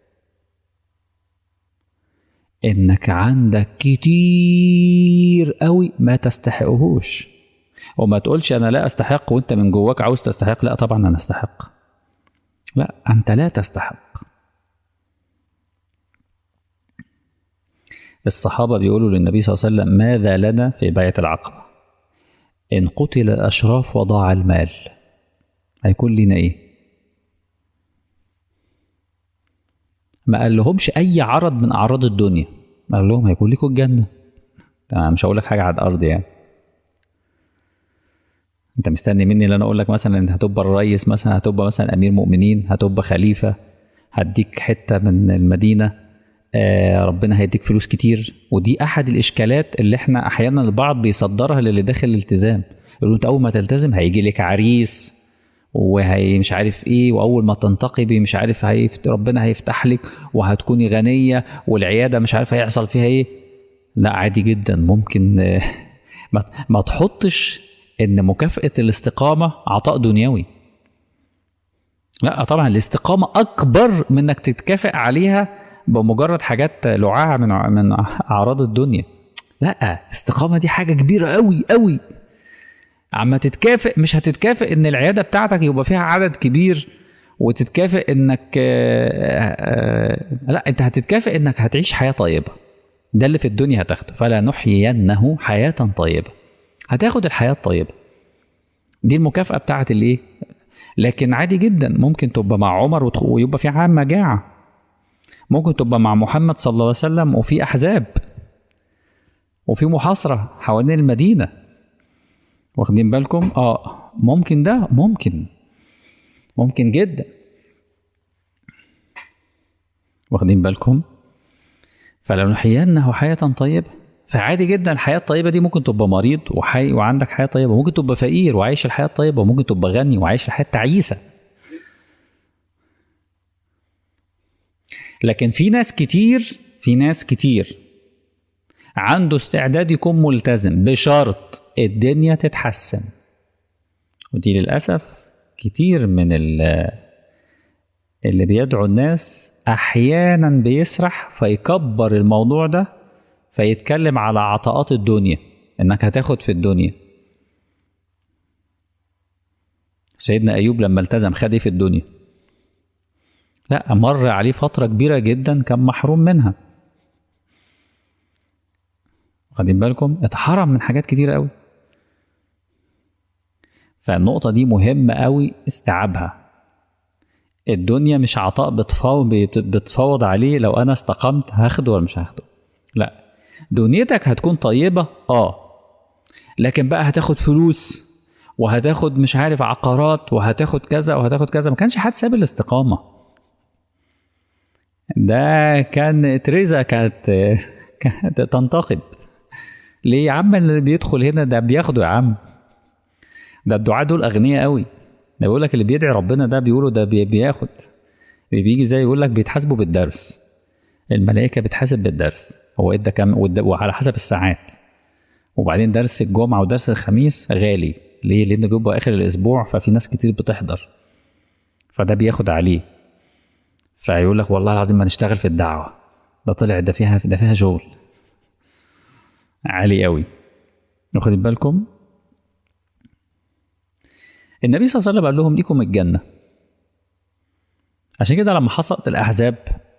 انك عندك كتير قوي ما تستحقهوش وما تقولش انا لا استحق وانت من جواك عاوز تستحق لا طبعا انا استحق لا انت لا تستحق الصحابة بيقولوا للنبي صلى الله عليه وسلم ماذا لنا في بيعة العقبة إن قتل الأشراف وضاع المال هيكون لنا إيه ما قال لهمش اي عرض من اعراض الدنيا قال لهم هيكون لكم الجنه تمام مش هقول لك حاجه على الارض يعني انت مستني مني ان انا اقول لك مثلا انت هتبقى الرئيس مثلا هتبقى مثلا امير مؤمنين هتبقى خليفه هديك حته من المدينه آه ربنا هيديك فلوس كتير ودي احد الاشكالات اللي احنا احيانا البعض بيصدرها للي داخل الالتزام يقولوا انت اول ما تلتزم هيجي لك عريس وهي مش عارف ايه واول ما تنتقبي مش عارف هيفت ربنا هيفتح لك وهتكوني غنيه والعياده مش عارف هيحصل فيها ايه لا عادي جدا ممكن ما, ما تحطش ان مكافاه الاستقامه عطاء دنيوي لا طبعا الاستقامه اكبر من انك تتكافئ عليها بمجرد حاجات لعاعه من من اعراض الدنيا لا الاستقامه دي حاجه كبيره قوي قوي عما تتكافئ مش هتتكافئ ان العياده بتاعتك يبقى فيها عدد كبير وتتكافئ انك آه، آه، لا انت هتتكافئ انك هتعيش حياه طيبه ده اللي في الدنيا هتاخده فلا نحيينه حياه طيبه هتاخد الحياه الطيبه دي المكافاه بتاعت الايه لكن عادي جدا ممكن تبقى مع عمر وتخ- ويبقى في عام مجاعه ممكن تبقى مع محمد صلى الله عليه وسلم وفي احزاب وفي محاصره حوالين المدينه واخدين بالكم اه ممكن ده ممكن ممكن جدا واخدين بالكم فلنحيينه حياة طيبة فعادي جدا الحياة الطيبة دي ممكن تبقى مريض وحي وعندك حياة طيبة ممكن تبقى فقير وعايش الحياة الطيبة وممكن تبقى غني وعايش الحياة التعيسة لكن في ناس كتير في ناس كتير عنده استعداد يكون ملتزم بشرط الدنيا تتحسن ودي للأسف كتير من ال- اللي بيدعو الناس أحيانا بيسرح فيكبر الموضوع ده فيتكلم على عطاءات الدنيا إنك هتاخد في الدنيا سيدنا أيوب لما التزم خد إيه في الدنيا لا مر عليه فترة كبيرة جدا كان محروم منها واخدين بالكم اتحرم من حاجات كتير قوي فالنقطة دي مهمة قوي استيعابها الدنيا مش عطاء بتفاوض بتفاوض عليه لو انا استقمت هاخده ولا مش هاخده لا دنيتك هتكون طيبة اه لكن بقى هتاخد فلوس وهتاخد مش عارف عقارات وهتاخد كذا وهتاخد كذا ما كانش حد ساب الاستقامة ده كان تريزا كانت كانت تنتقد ليه يا عم اللي بيدخل هنا ده بياخده يا عم ده الدعاء دول اغنياء قوي ده بيقول لك اللي بيدعي ربنا ده بيقولوا ده بي- بياخد بيجي زي يقول لك بيتحاسبوا بالدرس الملائكه بتحاسب بالدرس هو ادى كام والد- وعلى حسب الساعات وبعدين درس الجمعه ودرس الخميس غالي ليه لانه بيبقى اخر الاسبوع ففي ناس كتير بتحضر فده بياخد عليه فيقول لك والله العظيم ما نشتغل في الدعوه ده طلع ده فيها ده فيها شغل عالي قوي واخدين بالكم النبي صلى الله عليه وسلم قال لهم ليكم الجنة عشان كده لما حصلت الأحزاب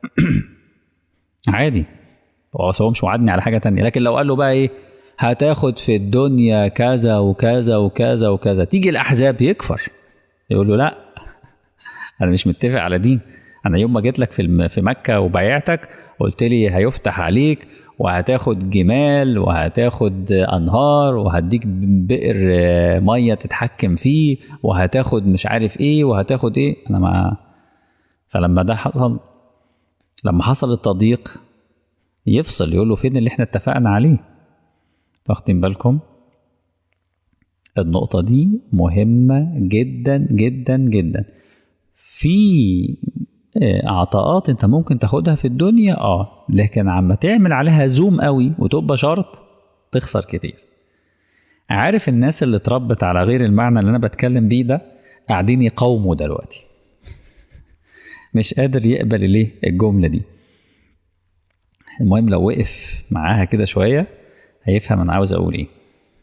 عادي هو أصل هو مش وعدني على حاجة تانية لكن لو قال له بقى إيه هتاخد في الدنيا كذا وكذا وكذا وكذا تيجي الأحزاب يكفر يقول له لا أنا مش متفق على دين أنا يوم ما جيت لك في الم- في مكة وبايعتك قلت لي هيفتح عليك وهتاخد جمال وهتاخد انهار وهديك بئر آه، ميه تتحكم فيه وهتاخد مش عارف ايه وهتاخد ايه انا ما فلما ده حصل لما حصل التضييق يفصل يقول له فين اللي احنا اتفقنا عليه واخدين بالكم النقطة دي مهمة جدا جدا جدا في آه، عطاءات انت ممكن تاخدها في الدنيا اه لكن عما تعمل عليها زوم قوي وتبقى شرط تخسر كتير عارف الناس اللي اتربت على غير المعنى اللي انا بتكلم بيه ده قاعدين يقاوموا دلوقتي مش قادر يقبل ليه الجملة دي المهم لو وقف معاها كده شوية هيفهم انا عاوز اقول ايه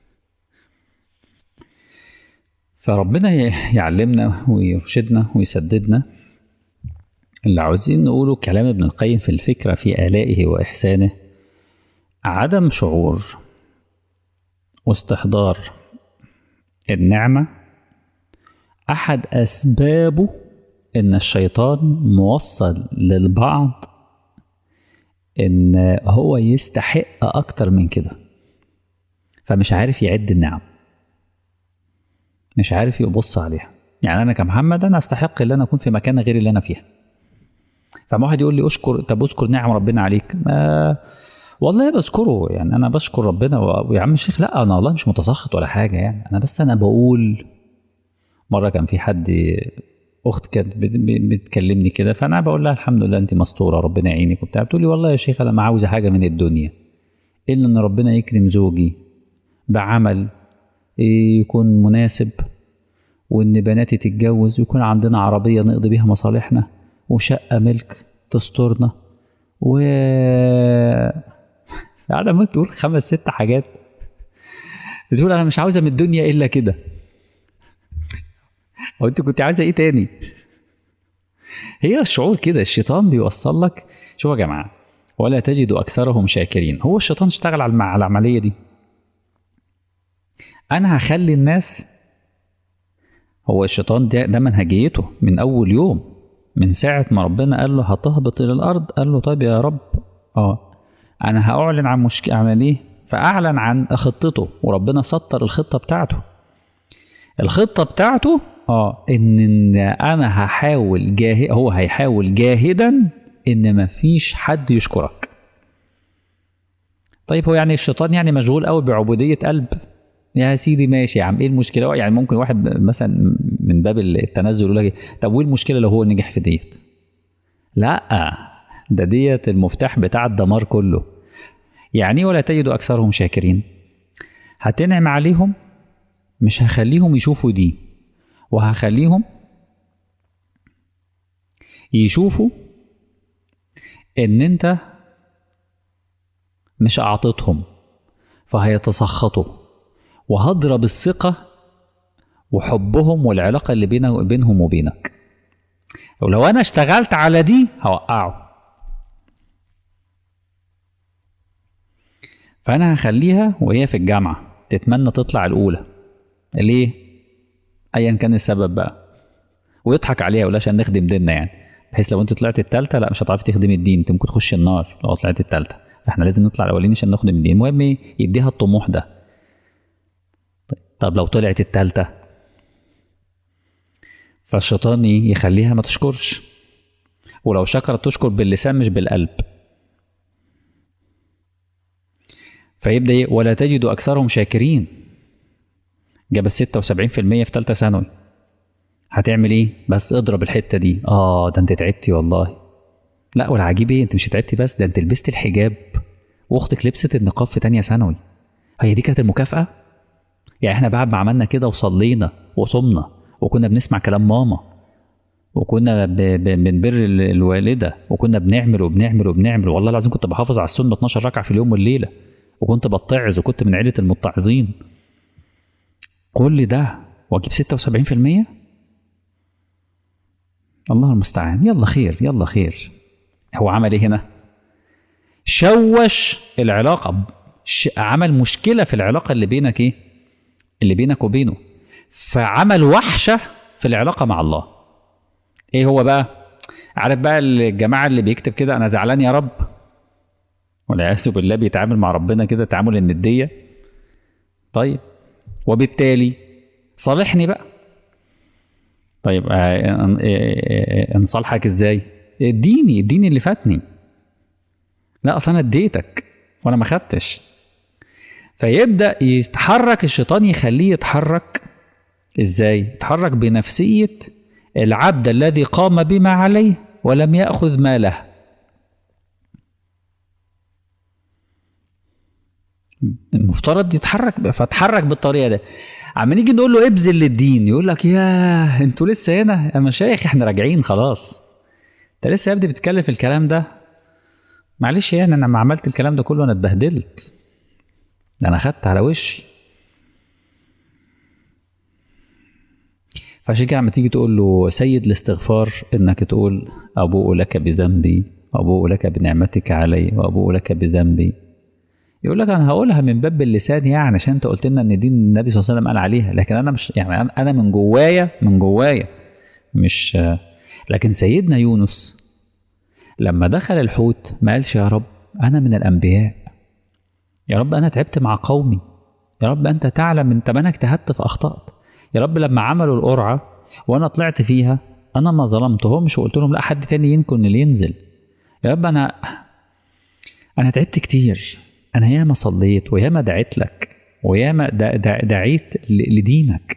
فربنا ي- يعلمنا ويرشدنا ويسددنا اللي عاوزين نقوله كلام ابن القيم في الفكرة في آلائه وإحسانه عدم شعور واستحضار النعمة أحد أسبابه إن الشيطان موصل للبعض إن هو يستحق أكتر من كده فمش عارف يعد النعم مش عارف يبص عليها يعني أنا كمحمد أنا أستحق إن أنا أكون في مكان غير اللي أنا فيها فما واحد يقول لي اشكر طب اذكر نعم ربنا عليك ما والله بذكره يعني انا بشكر ربنا و- ويا عم الشيخ لا انا والله مش متسخط ولا حاجه يعني انا بس انا بقول مره كان في حد اخت كانت بت- بت- بتكلمني كده فانا بقول لها الحمد لله انت مستوره ربنا يعينك وبتاع بتقول لي والله يا شيخ انا ما عاوزه حاجه من الدنيا الا ان ربنا يكرم زوجي بعمل يكون مناسب وان بناتي تتجوز ويكون عندنا عربيه نقضي بيها مصالحنا وشقه ملك تسترنا و قاعدة ما تقول خمس ست حاجات بتقول انا مش عاوزة من الدنيا الا كده هو انت كنت عايزة ايه تاني هي الشعور كده الشيطان بيوصل لك شوفوا يا جماعة ولا تجد أكثرهم شاكرين هو الشيطان اشتغل على الم- على العملية دي أنا هخلي الناس هو الشيطان ده, ده منهجيته من أول يوم من ساعة ما ربنا قال له هتهبط إلى الأرض قال له طيب يا رب اه أنا هأعلن عن مشكلة عن إيه فأعلن عن خطته وربنا سطر الخطة بتاعته الخطة بتاعته اه ان إن انا هحاول جاهد هو هيحاول جاهدا ان مفيش حد يشكرك طيب هو يعني الشيطان يعني مشغول قوي بعبودية قلب يا سيدي ماشي يا عم ايه المشكلة يعني ممكن واحد مثلا من باب التنزل يقول لك إيه، طب وايه المشكلة لو هو نجح في ديت لا ده ديت المفتاح بتاع الدمار كله يعني إيه ولا تجد اكثرهم شاكرين هتنعم عليهم مش هخليهم يشوفوا دي وهخليهم يشوفوا ان انت مش اعطيتهم فهيتسخطوا وهضرب الثقة وحبهم والعلاقة اللي بينه بينهم وبينك ولو انا اشتغلت على دي هوقعه فانا هخليها وهي في الجامعة تتمنى تطلع الاولى ليه ايا كان السبب بقى ويضحك عليها ولا عشان نخدم ديننا يعني بحيث لو انت طلعت التالتة لا مش هتعرفي تخدمي الدين انت ممكن تخش النار لو طلعت التالتة فاحنا لازم نطلع الاولاني عشان نخدم الدين المهم ايه يديها الطموح ده طيب- طب لو طلعت التالتة فالشيطان ايه يخليها ما تشكرش ولو شكرت تشكر باللسان مش بالقلب فيبدا ايه ولا تجد اكثرهم شاكرين جابت 76% في ثالثه ثانوي هتعمل ايه بس اضرب الحته دي اه ده انت تعبتي والله لا والعجيب ايه انت مش تعبتي بس ده انت لبست الحجاب واختك لبست النقاب في تانية ثانوي هي دي كانت المكافاه يعني احنا بعد ما عملنا كده وصلينا وصمنا وكنا بنسمع كلام ماما وكنا ب- ب- بنبر ال- الوالده وكنا بنعمل وبنعمل وبنعمل والله العظيم كنت بحافظ على السنه 12 ركعه في اليوم والليله وكنت بتعظ وكنت من عيله المتعظين كل ده واجيب 76% الله المستعان يلا خير يلا خير هو عمل ايه هنا شوش العلاقه ش... عمل مشكله في العلاقه اللي بينك ايه اللي بينك وبينه فعمل وحشه في العلاقه مع الله ايه هو بقى عارف بقى الجماعه اللي بيكتب كده انا زعلان يا رب والعياذ بالله بيتعامل مع ربنا كده تعامل النديه طيب وبالتالي صالحني بقى طيب آه، آه، آه، انصالحك ازاي اديني اديني اللي فاتني لا اصل انا اديتك وانا ما خدتش فيبدا يتحرك الشيطان يخليه يتحرك ازاي يتحرك بنفسيه العبد الذي قام بما عليه ولم ياخذ ما له المفترض يتحرك فاتحرك بالطريقه دي عم نيجي نقول له ابذل للدين يقول لك يا انتوا لسه هنا يا مشايخ احنا راجعين خلاص انت لسه يا ابني بتتكلم في الكلام ده معلش يعني انا لما عملت الكلام ده كله انا اتبهدلت ده انا خدت على وشي فعشان كده لما تيجي تقول له سيد الاستغفار انك تقول ابوء لك بذنبي وابوء لك بنعمتك علي وابوء لك بذنبي يقول لك انا هقولها من باب اللسان يعني عشان انت قلت لنا ان دي النبي صلى الله عليه وسلم قال عليها لكن انا مش يعني انا أنا من جوايا من جوايا مش لكن سيدنا يونس لما دخل الحوت ما قالش يا رب انا من الانبياء يا رب انا تعبت مع قومي يا رب انت تعلم من طب انا اجتهدت في اخطات يا رب لما عملوا القرعه وانا طلعت فيها انا ما ظلمتهمش وقلت لهم لا حد تاني يمكن اللي ينزل يا رب انا انا تعبت كتير انا ياما صليت وياما دعيت لك وياما دع- دع- دعيت ل- لدينك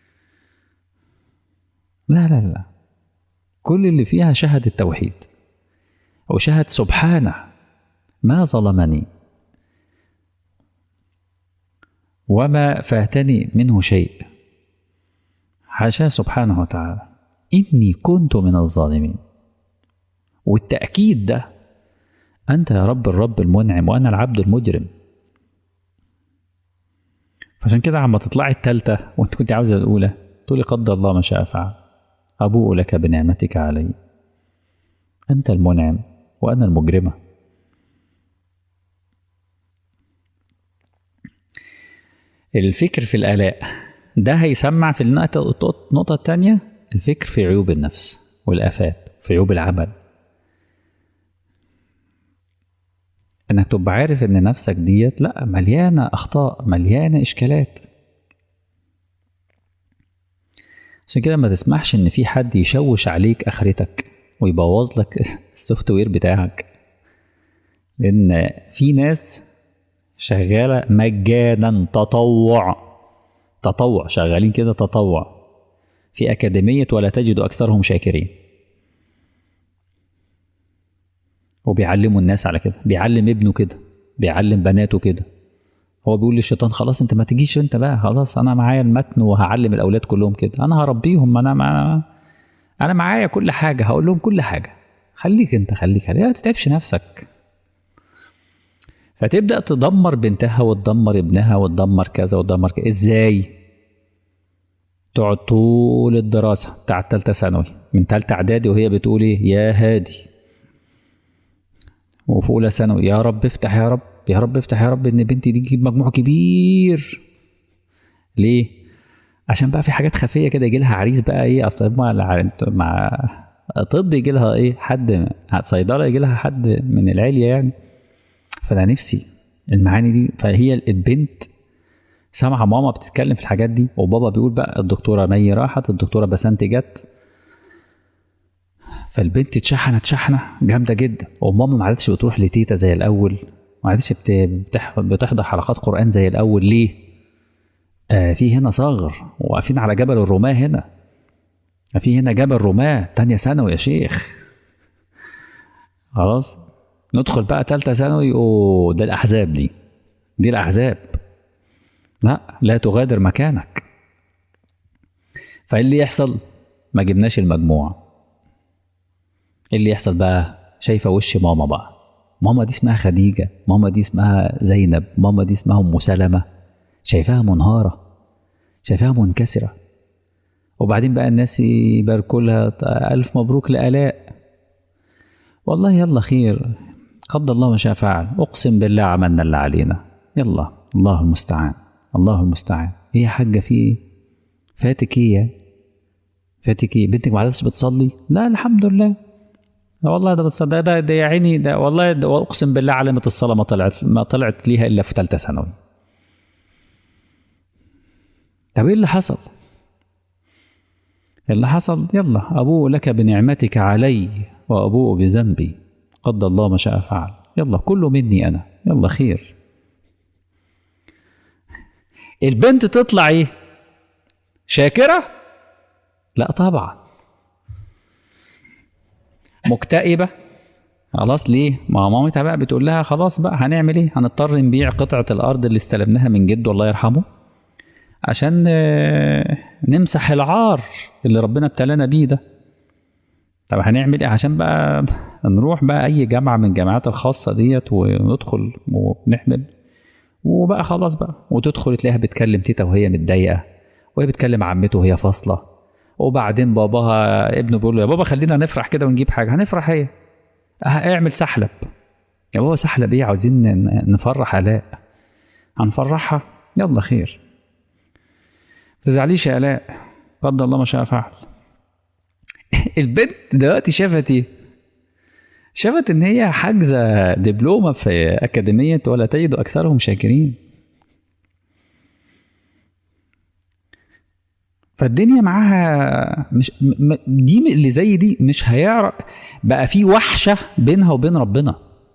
لا لا لا كل اللي فيها شهد التوحيد وشهد سبحانه ما ظلمني وما فاتني منه شيء حاشاه سبحانه وتعالى إني كنت من الظالمين والتأكيد ده أنت يا رب الرب المنعم وأنا العبد المجرم فعشان كده عما تطلعي التالتة وانت كنت عاوزة الأولى تقولي قدر الله ما شاء فعل أبوء لك بنعمتك علي أنت المنعم وأنا المجرمة الفكر في الآلاء ده هيسمع في النقطة النقطة التانية الفكر في عيوب النفس والآفات في عيوب العمل انك تبقى عارف ان نفسك ديت لا مليانه اخطاء مليانه اشكالات عشان كده ما تسمحش ان في حد يشوش عليك اخرتك ويبوظ لك السوفت وير بتاعك لان في ناس شغاله مجانا تطوع تطوع شغالين كده تطوع في اكاديميه ولا تجد اكثرهم شاكرين وبيعلموا الناس على كده بيعلم ابنه كده بيعلم بناته كده هو بيقول للشيطان خلاص انت ما تجيش انت بقى خلاص انا معايا المتن وهعلم الاولاد كلهم كده انا هربيهم انا مع... انا معايا كل حاجه هقول لهم كل حاجه خليك انت خليك خليك ما تتعبش نفسك فتبدا تدمر بنتها وتدمر ابنها وتدمر كذا وتدمر كذا ازاي تقعد طول الدراسه بتاع الثالثه ثانوي من ثالثه اعدادي وهي بتقول ايه يا هادي وفي اولى ثانوي يا رب افتح يا رب يا رب افتح يا رب ان بنتي دي تجيب مجموع كبير ليه عشان بقى في حاجات خفيه كده يجي لها عريس بقى ايه اصل مع مع طب يجي لها ايه حد صيدله يجي لها حد من العليا يعني فانا نفسي المعاني دي فهي البنت سامعه ماما بتتكلم في الحاجات دي وبابا بيقول بقى الدكتوره مي راحت الدكتوره بسنت جت فالبنت اتشحنت شحنه جامده جدا وماما ما عادتش بتروح لتيتا زي الاول ما عادتش بتحضر حلقات قران زي الاول ليه آه في هنا صغر واقفين على جبل الرماه هنا في هنا جبل رماه تانية ثانوي يا شيخ خلاص ندخل بقى تالتة ثانوي اوه ده الاحزاب دي دي الاحزاب لا لا تغادر مكانك فايه اللي يحصل ما جبناش المجموع ايه اللي يحصل بقى شايفه وش ماما بقى ماما دي اسمها خديجه ماما دي اسمها زينب ماما دي اسمها ام سلمه شايفاها منهاره شايفاها منكسره وبعدين بقى الناس يباركوا لها الف مبروك لالاء والله يلا خير قد الله ما شاء فعل اقسم بالله عملنا اللي علينا يلا الله المستعان الله المستعان ايه يا حاجه في ايه فاتك ايه فاتك ايه بنتك ما عادتش بتصلي لا الحمد لله لا والله ده بتص... ده, ده, ده يا عيني ده والله ده اقسم بالله علامه الصلاه ما طلعت ما طلعت ليها الا في ثالثه ثانوي طب ايه اللي حصل؟ اللي حصل يلا ابوء لك بنعمتك علي وابوء بذنبي قد الله ما شاء فعل يلا كله مني انا يلا خير البنت تطلع ايه شاكره لا طبعا مكتئبه خلاص ليه ما مامتها بقى بتقول لها خلاص بقى هنعمل ايه هنضطر نبيع قطعه الارض اللي استلمناها من جده الله يرحمه عشان نمسح العار اللي ربنا ابتلانا بيه ده طب هنعمل ايه عشان بقى نروح بقى اي جامعه من الجامعات الخاصه ديت وندخل ونحمل وبقى خلاص بقى وتدخل تلاقيها بتكلم تيتا وهي متضايقه وهي بتكلم عمته وهي فاصله وبعدين باباها ابنه بيقول له يا بابا خلينا نفرح كده ونجيب حاجه هنفرح ايه اعمل سحلب يا بابا سحلب ايه عاوزين نفرح الاء هنفرحها يلا خير ما تزعليش يا الاء قدر الله ما شاء فعل البنت دلوقتي شافت ايه شافت ان هي حاجزه دبلومه في اكاديميه ولا تجد اكثرهم شاكرين فالدنيا معاها مش م... دي اللي زي دي مش هيعرف بقى في وحشه بينها وبين ربنا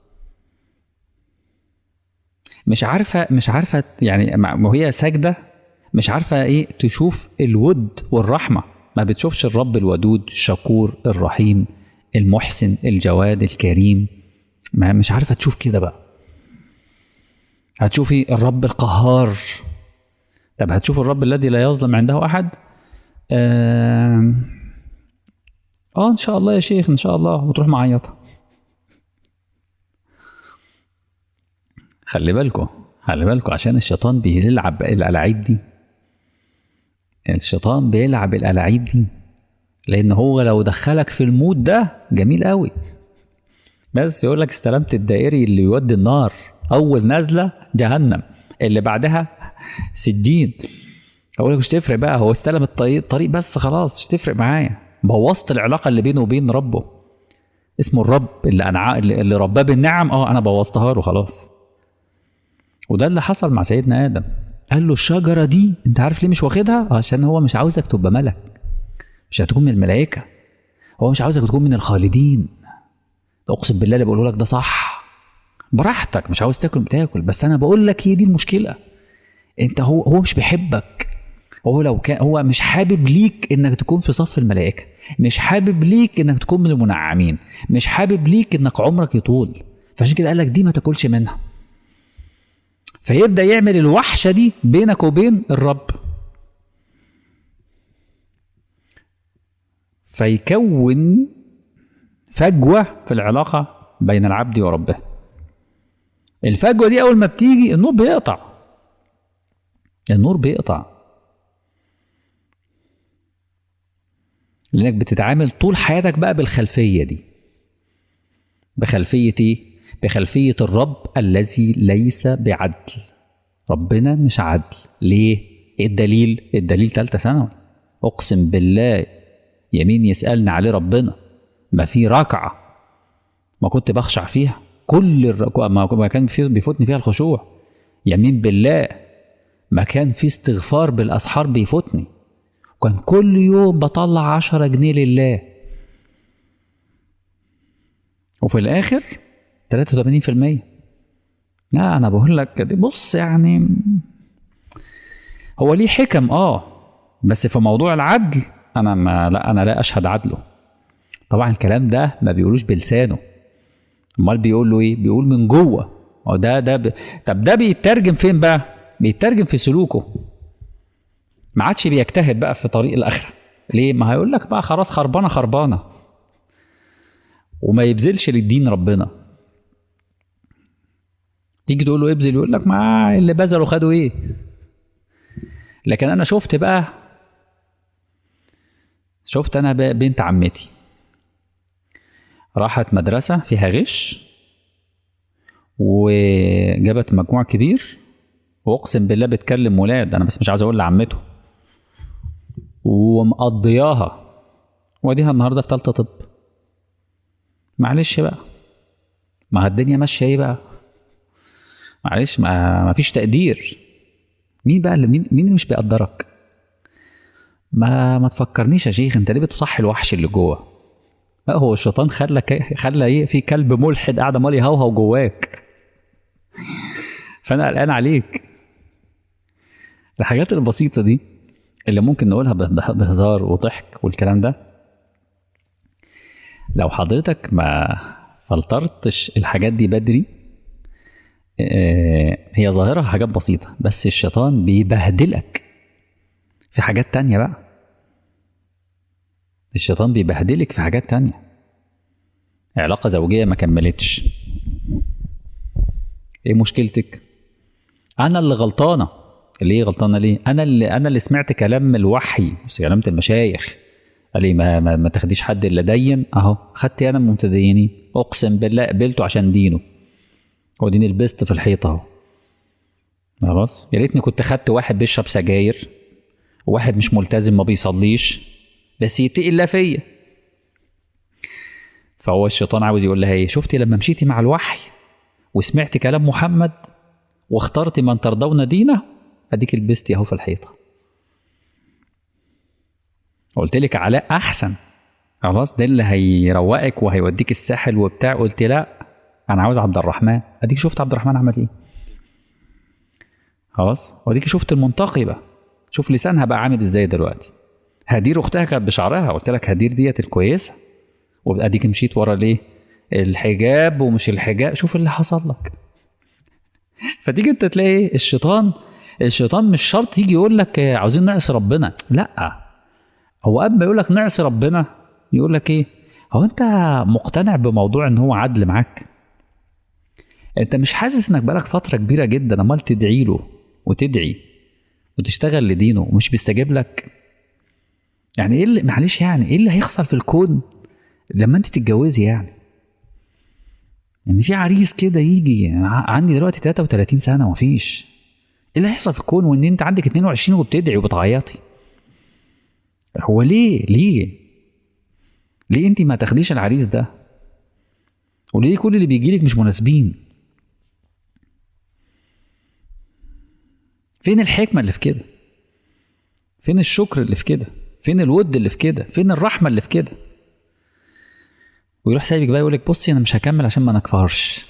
مش عارفه مش عارفه يعني وهي ساجده مش عارفه ايه تشوف الود والرحمه ما بتشوفش الرب الودود الشكور الرحيم المحسن الجواد الكريم ما مش عارفه تشوف كده بقى هتشوفي الرب القهار طب هتشوف الرب الذي لا يظلم عنده احد اه, آه ان شاء الله يا شيخ ان شاء الله وتروح معيطه خلي بالكم خلي بالكم عشان الشيطان بيلعب الألاعيب دي الشيطان بيلعب الألاعيب دي لأن هو لو دخلك في المود ده جميل قوي بس يقول لك استلمت الدائري اللي يودي النار أول نازلة جهنم اللي بعدها سجين أقول لك مش تفرق بقى هو استلم الطريق الطريق بس خلاص مش تفرق معايا بوظت العلاقة اللي بينه وبين ربه اسمه الرب اللي أنع... اللي رباه بالنعم اه أنا بوظتها له خلاص وده اللي حصل مع سيدنا آدم قال له الشجرة دي أنت عارف ليه مش واخدها؟ عشان هو مش عاوزك تبقى ملك مش هتكون من الملائكة هو مش عاوزك تكون من الخالدين اقسم بالله اللي بقوله لك ده صح براحتك مش عاوز تاكل بتاكل بس انا بقول لك هي دي المشكله انت هو هو مش بيحبك هو لو كان هو مش حابب ليك انك تكون في صف الملائكه مش حابب ليك انك تكون من المنعمين مش حابب ليك انك عمرك يطول فعشان كده قال لك دي ما تاكلش منها فيبدا يعمل الوحشه دي بينك وبين الرب فيكون فجوه في العلاقه بين العبد وربه الفجوه دي اول ما بتيجي النور بيقطع النور بيقطع لانك بتتعامل طول حياتك بقى بالخلفيه دي بخلفيه ايه بخلفيه الرب الذي ليس بعدل ربنا مش عدل ليه ايه الدليل الدليل ثالثه ثانوي اقسم بالله يمين يسالني عليه ربنا ما في ركعه ما كنت بخشع فيها كل الر... ما كان في بيفوتني فيها الخشوع يمين بالله ما كان في استغفار بالاسحار بيفوتني وكان كل يوم بطلع عشرة جنيه لله وفي الاخر 83% لا انا بقول لك بص يعني هو ليه حكم اه بس في موضوع العدل انا ما لا انا لا اشهد عدله طبعا الكلام ده ما بيقولوش بلسانه امال بيقول له ايه بيقول من جوه هو ده ده ب... طب ده بيترجم فين بقى بيترجم في سلوكه ما عادش بيجتهد بقى في طريق الاخره ليه ما هيقول لك بقى خلاص خربانه خربانه وما يبذلش للدين ربنا تيجي تقول له ابذل يقول لك ما اللي بذلوا خدوا ايه لكن انا شفت بقى شفت انا بقى بنت عمتي راحت مدرسة فيها غش وجابت مجموع كبير واقسم بالله بتكلم ولاد انا بس مش عايز اقول لعمته ومقضياها واديها النهارده في ثالثه طب معلش بقى ما الدنيا ماشيه ايه بقى معلش ما, ما فيش تقدير مين بقى اللي مين, مين اللي مش بيقدرك ما ما تفكرنيش يا شيخ انت ليه بتصحي الوحش اللي جوه لا هو الشيطان خلى كي... خلى ايه في كلب ملحد قاعد عمال يهوهو جواك فانا قلقان عليك الحاجات البسيطه دي اللي ممكن نقولها بهزار وضحك والكلام ده لو حضرتك ما فلترتش الحاجات دي بدري هي ظاهرة حاجات بسيطة بس الشيطان بيبهدلك في حاجات تانية بقى الشيطان بيبهدلك في حاجات تانية علاقة زوجية ما كملتش ايه مشكلتك انا اللي غلطانة ليه غلطانة ليه انا اللي انا اللي سمعت كلام الوحي كلام المشايخ قال لي ما, ما, ما تاخديش حد الا دين اهو خدت انا من المتدينين اقسم بالله قبلته عشان دينه وديني لبست في الحيطه اهو خلاص يا ريتني كنت خدت واحد بيشرب سجاير وواحد مش ملتزم ما بيصليش بس يتقي الله فيا فهو الشيطان عاوز يقول لها ايه شفتي لما مشيتي مع الوحي وسمعتي كلام محمد واخترتي من ترضون دينه اديك لبستي اهو في الحيطه قلت لك علاء احسن خلاص ده اللي هيروقك وهيوديك الساحل وبتاع قلت لا انا عاوز عبد الرحمن اديك شفت عبد الرحمن عمل ايه خلاص واديك شفت المنتقي بقى شوف لسانها بقى عامل ازاي دلوقتي هدير اختها كانت بشعرها قلت لك هدير ديت الكويسه واديك مشيت ورا ليه الحجاب ومش الحجاب شوف اللي حصل لك فتيجي انت تلاقي الشيطان الشيطان مش شرط يجي يقول لك عاوزين نعصي ربنا لا هو قبل ما يقول لك نعصي ربنا يقول لك ايه هو انت مقتنع بموضوع ان هو عدل معاك انت مش حاسس انك بقالك فتره كبيره جدا امال تدعي له وتدعي وتشتغل لدينه ومش بيستجيب لك يعني ايه اللي معلش يعني ايه اللي هيحصل في الكون لما انت تتجوزي يعني ان في عريس كده يجي ع- عندي دلوقتي 33 سنه ومفيش ايه اللي هيحصل في الكون وان انت عندك 22 وبتدعي وبتعيطي هو ليه ليه ليه انت ما تاخديش العريس ده وليه كل اللي بيجيلك مش مناسبين فين الحكمه اللي في كده فين الشكر اللي في كده فين الود اللي في كده فين الرحمه اللي في كده ويروح سايبك بقى يقول لك بصي انا مش هكمل عشان ما نكفرش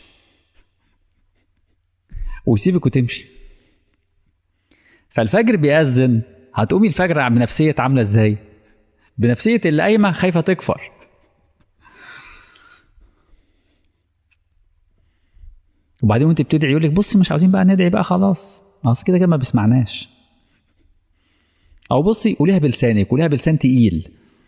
ويسيبك وتمشي فالفجر بيأذن هتقومي الفجر بنفسية عاملة ازاي؟ بنفسية اللي قايمة خايفة تكفر وبعدين وانت بتدعي يقول لك بصي مش عاوزين بقى ندعي بقى خلاص اصل كده كده ما بيسمعناش او بصي قوليها بلسانك قوليها بلسان تقيل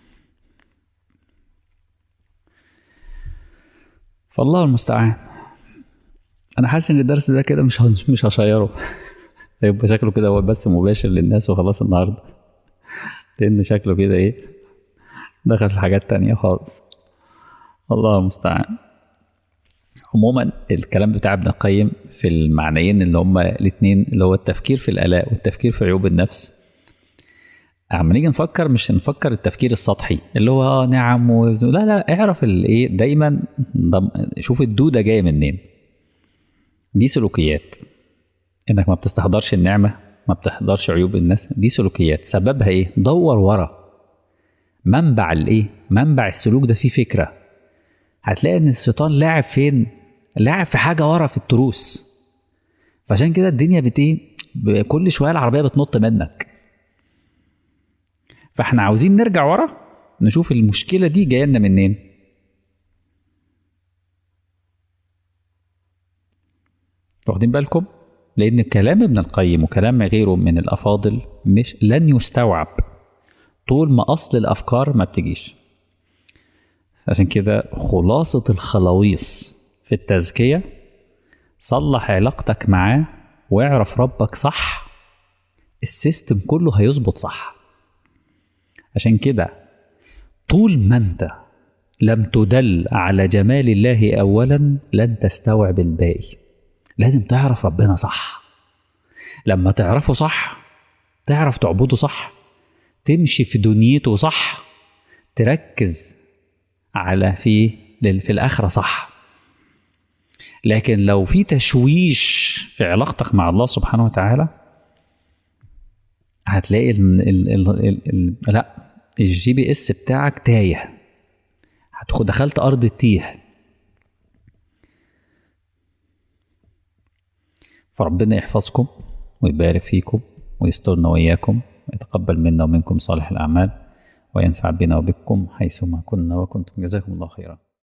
فالله المستعان انا حاسس ان الدرس ده كده مش هش- مش هشيره هيبقى شكله كده هو بس مباشر للناس وخلاص النهارده لان شكله كده ايه دخل في حاجات تانية خالص الله المستعان عموما الكلام بتاع ابن القيم في المعنيين اللي هما الاثنين اللي هو التفكير في الالاء والتفكير في عيوب النفس اما نيجي نفكر مش نفكر التفكير السطحي اللي هو اه نعم و... لا لا اعرف الايه دايما ضم... شوف الدوده جايه منين دي سلوكيات انك ما بتستحضرش النعمه ما بتحضرش عيوب الناس دي سلوكيات سببها ايه دور ورا منبع الايه منبع السلوك ده فيه فكره هتلاقي ان الشيطان لاعب فين لاعب في حاجه ورا في التروس فعشان كده الدنيا بت ايه ب- كل شويه العربيه بتنط منك فاحنا عاوزين نرجع ورا نشوف المشكله دي جايه لنا منين واخدين بالكم لان كلام ابن القيم وكلام غيره من الافاضل مش لن يستوعب طول ما اصل الافكار ما بتجيش عشان كده خلاصه الخلاويص في التزكيه صلح علاقتك معاه واعرف ربك صح السيستم كله هيظبط صح عشان كده طول ما انت لم تدل على جمال الله اولا لن تستوعب الباقي لازم تعرف ربنا صح لما تعرفه صح تعرف تعبده صح تمشي في دنيته صح تركز على في لل- في الاخره صح لكن لو في تشويش في علاقتك مع الله سبحانه وتعالى هتلاقي ال ال ال ال ال لا الجي بي اس بتاعك تايه هتدخل دخلت ارض التيه فربنا يحفظكم ويبارك فيكم ويسترنا وإياكم ويتقبل منا ومنكم صالح الأعمال وينفع بنا وبكم حيثما كنا وكنتم جزاكم الله خيرا